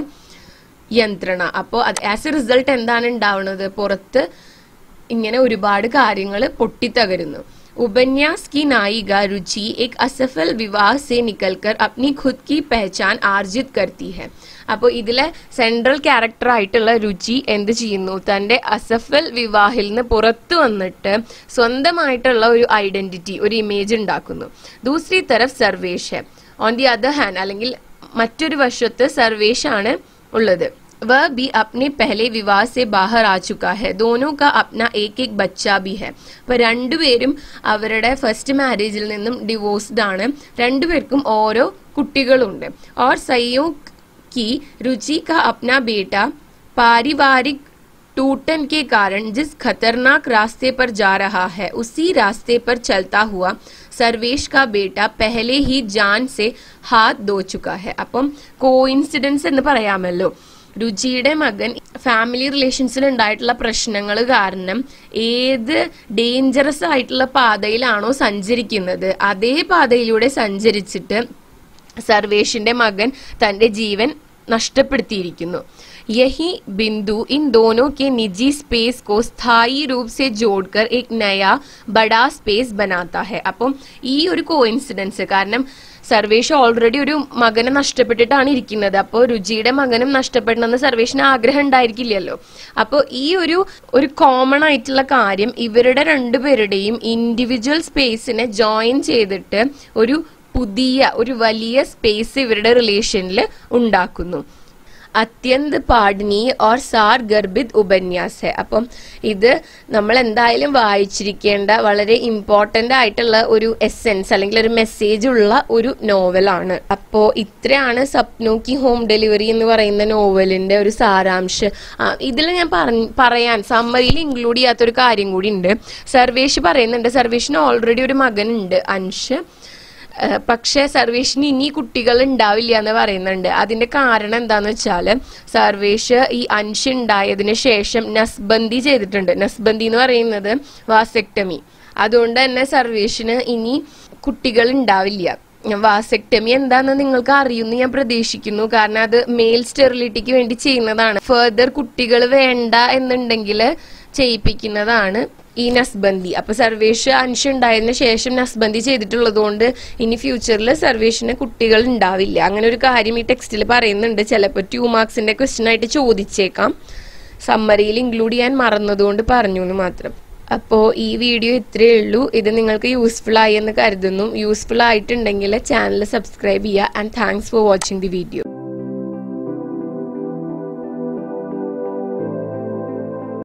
Speaker 1: യന്ത്രണ അപ്പോൾ ആസ് എ റിസൾട്ട് എന്താണ് ഉണ്ടാവുന്നത് പുറത്ത് ഇങ്ങനെ ഒരുപാട് കാര്യങ്ങൾ പൊട്ടിത്തകരുന്നു उपन्यास की नायिका रुचि एक असफल विवाह से निकलकर अपनी खुद की पहचान ആർജിത് करती है അപ്പോൾ ഇതിലെ സെൻട്രൽ ക്യാരക്ടർ ആയിട്ടുള്ള രുചി എന്ത് ചെയ്യുന്നു തന്റെ അസഫൽ വിവാഹിൽ നിന്ന് പുറത്തു വന്നിട്ട് സ്വന്തമായിട്ടുള്ള ഒരു ഐഡന്റിറ്റി ഒരു ഇമേജ് ഉണ്ടാക്കുന്നു ദൂസരി തരഫ് Sarvesh on the other hand അല്ലെങ്കിൽ മറ്റൊരു വശത്ത് സർവേഷ് ആണ് ഉള്ളത് वह भी अपने पहले विवाह से बाहर आ चुका है दोनों का अपना एक एक बच्चा भी है അപ്പൊ രണ്ടുപേരും അവരുടെ ഫസ്റ്റ് മാരേജിൽ നിന്നും ഡിവോഴ്സ്ഡ് ആണ് രണ്ടുപേർക്കും ഓരോ കുട്ടികളുണ്ട് और संयोग की रुचि का अपना बेटा पारिवारिक टूटन के कारण जिस खतरनाक रास्ते पर जा रहा है उसी रास्ते पर चलता हुआ സർവേഷ് का बेटा पहले ही जान से हाथ धो चुका है അപ്പം കോയിൻസിഡൻസ് എന്ന് പറയാമല്ലോ രുചിയുടെ മകൻ ഫാമിലി റിലേഷൻസിൽ ഉണ്ടായിട്ടുള്ള പ്രശ്നങ്ങൾ കാരണം ഏത് ഡേഞ്ചറസ് ആയിട്ടുള്ള പാതയിലാണോ സഞ്ചരിക്കുന്നത് അതേ പാതയിലൂടെ സഞ്ചരിച്ചിട്ട് സർവേഷിന്റെ മകൻ തന്റെ ജീവൻ നഷ്ടപ്പെടുത്തിയിരിക്കുന്നു यही बिंदु इन दोनों के निजी स्पेस को स्थायी रूप से जोड़कर एक नया बड़ा स्पेस बनाता है അപ്പം ഈ ഒരു കോയിൻസിഡൻസ് കാരണം സർവേഷ് ഓൾറെഡി ഒരു മകനെ നഷ്ടപ്പെട്ടിട്ടാണ് ഇരിക്കുന്നത് അപ്പോൾ രുചിയുടെ മകനും നഷ്ടപ്പെടണമെന്ന് സർവേഷിന് ആഗ്രഹം ഉണ്ടായിരിക്കില്ലല്ലോ അപ്പോൾ ഈ ഒരു ഒരു കോമൺ ആയിട്ടുള്ള കാര്യം ഇവരുടെ രണ്ടുപേരുടെയും ഇൻഡിവിജ്വൽ സ്പേസിനെ ജോയിൻ ചെയ്തിട്ട് ഒരു പുതിയ ഒരു വലിയ സ്പേസ് ഇവരുടെ റിലേഷനിൽ ഉണ്ടാക്കുന്നു അത്യന്ത് പാഠനീയ ഓർ സാർ ഗർഭിത് ഉപന്യാസ് ഹെ അപ്പം ഇത് നമ്മൾ എന്തായാലും വായിച്ചിരിക്കേണ്ട വളരെ ഇമ്പോർട്ടന്റ് ആയിട്ടുള്ള ഒരു എസെൻസ് അല്ലെങ്കിൽ ഒരു മെസ്സേജ് ഉള്ള ഒരു നോവലാണ് അപ്പോ ഇത്രയാണ് സപ്നോ കി ഹോം ഡെലിവറി എന്ന് പറയുന്ന നോവലിന്റെ ഒരു സാരാംശം ഇതിൽ ഞാൻ പറഞ്ഞ- പറയാൻ സമ്മറിയിൽ ഇൻക്ലൂഡ് ചെയ്യാത്തൊരു കാര്യം കൂടി ഉണ്ട് സർവേഷ് പറയുന്നുണ്ട് സർവേഷിന് ഓൾറെഡി ഒരു മകനുണ്ട് അൻഷ് ഏഹ് പക്ഷേ സർവേഷിന് ഇനി കുട്ടികൾ ഉണ്ടാവില്ല എന്ന് പറയുന്നുണ്ട് അതിന്റെ കാരണം എന്താന്ന് വെച്ചാല് സർവേഷ് ഈ അൻഷ് ഉണ്ടായതിനു ശേഷം നസ്ബന്ദി ചെയ്തിട്ടുണ്ട് നസ്ബന്ദി എന്ന് പറയുന്നത് വാസെക്ടമി അതുകൊണ്ട് തന്നെ സർവേഷിന് ഇനി കുട്ടികൾ ഉണ്ടാവില്ല വാസെക്ടമി എന്താന്ന് നിങ്ങൾക്ക് അറിയുമെന്ന് ഞാൻ പ്രതീക്ഷിക്കുന്നു കാരണം അത് മെയിൽ സ്റ്റെറിലിറ്റിക്ക് വേണ്ടി ചെയ്യുന്നതാണ് ഫെർദർ കുട്ടികൾ വേണ്ട എന്നുണ്ടെങ്കിൽ ചെയ്യിപ്പിക്കുന്നതാണ് ഈ നസ്ബന്ദി അപ്പൊ സർവേഷ് അൻഷ് ഉണ്ടായതിനു ശേഷം നസ്ബന്ദി ചെയ്തിട്ടുള്ളത് കൊണ്ട് ഇനി ഫ്യൂച്ചറിൽ സർവേഷിന് കുട്ടികൾ ഉണ്ടാവില്ല അങ്ങനെ ഒരു കാര്യം ഈ ടെക്സ്റ്റിൽ പറയുന്നുണ്ട് ചിലപ്പോൾ ടു മാർക്സിന്റെ ക്വസ്റ്റ്യൻ ആയിട്ട് ചോദിച്ചേക്കാം സമ്മറിയിൽ ഇൻക്ലൂഡ് ചെയ്യാൻ മറന്നതുകൊണ്ട് പറഞ്ഞു എന്ന് മാത്രം അപ്പോൾ ഈ വീഡിയോ ഇത്രയേ ഉള്ളൂ ഇത് നിങ്ങൾക്ക് യൂസ്ഫുൾ ആയി എന്ന് കരുതുന്നു യൂസ്ഫുൾ ആയിട്ടുണ്ടെങ്കിൽ ചാനൽ സബ്സ്ക്രൈബ് ചെയ്യുക and thanks for watching the video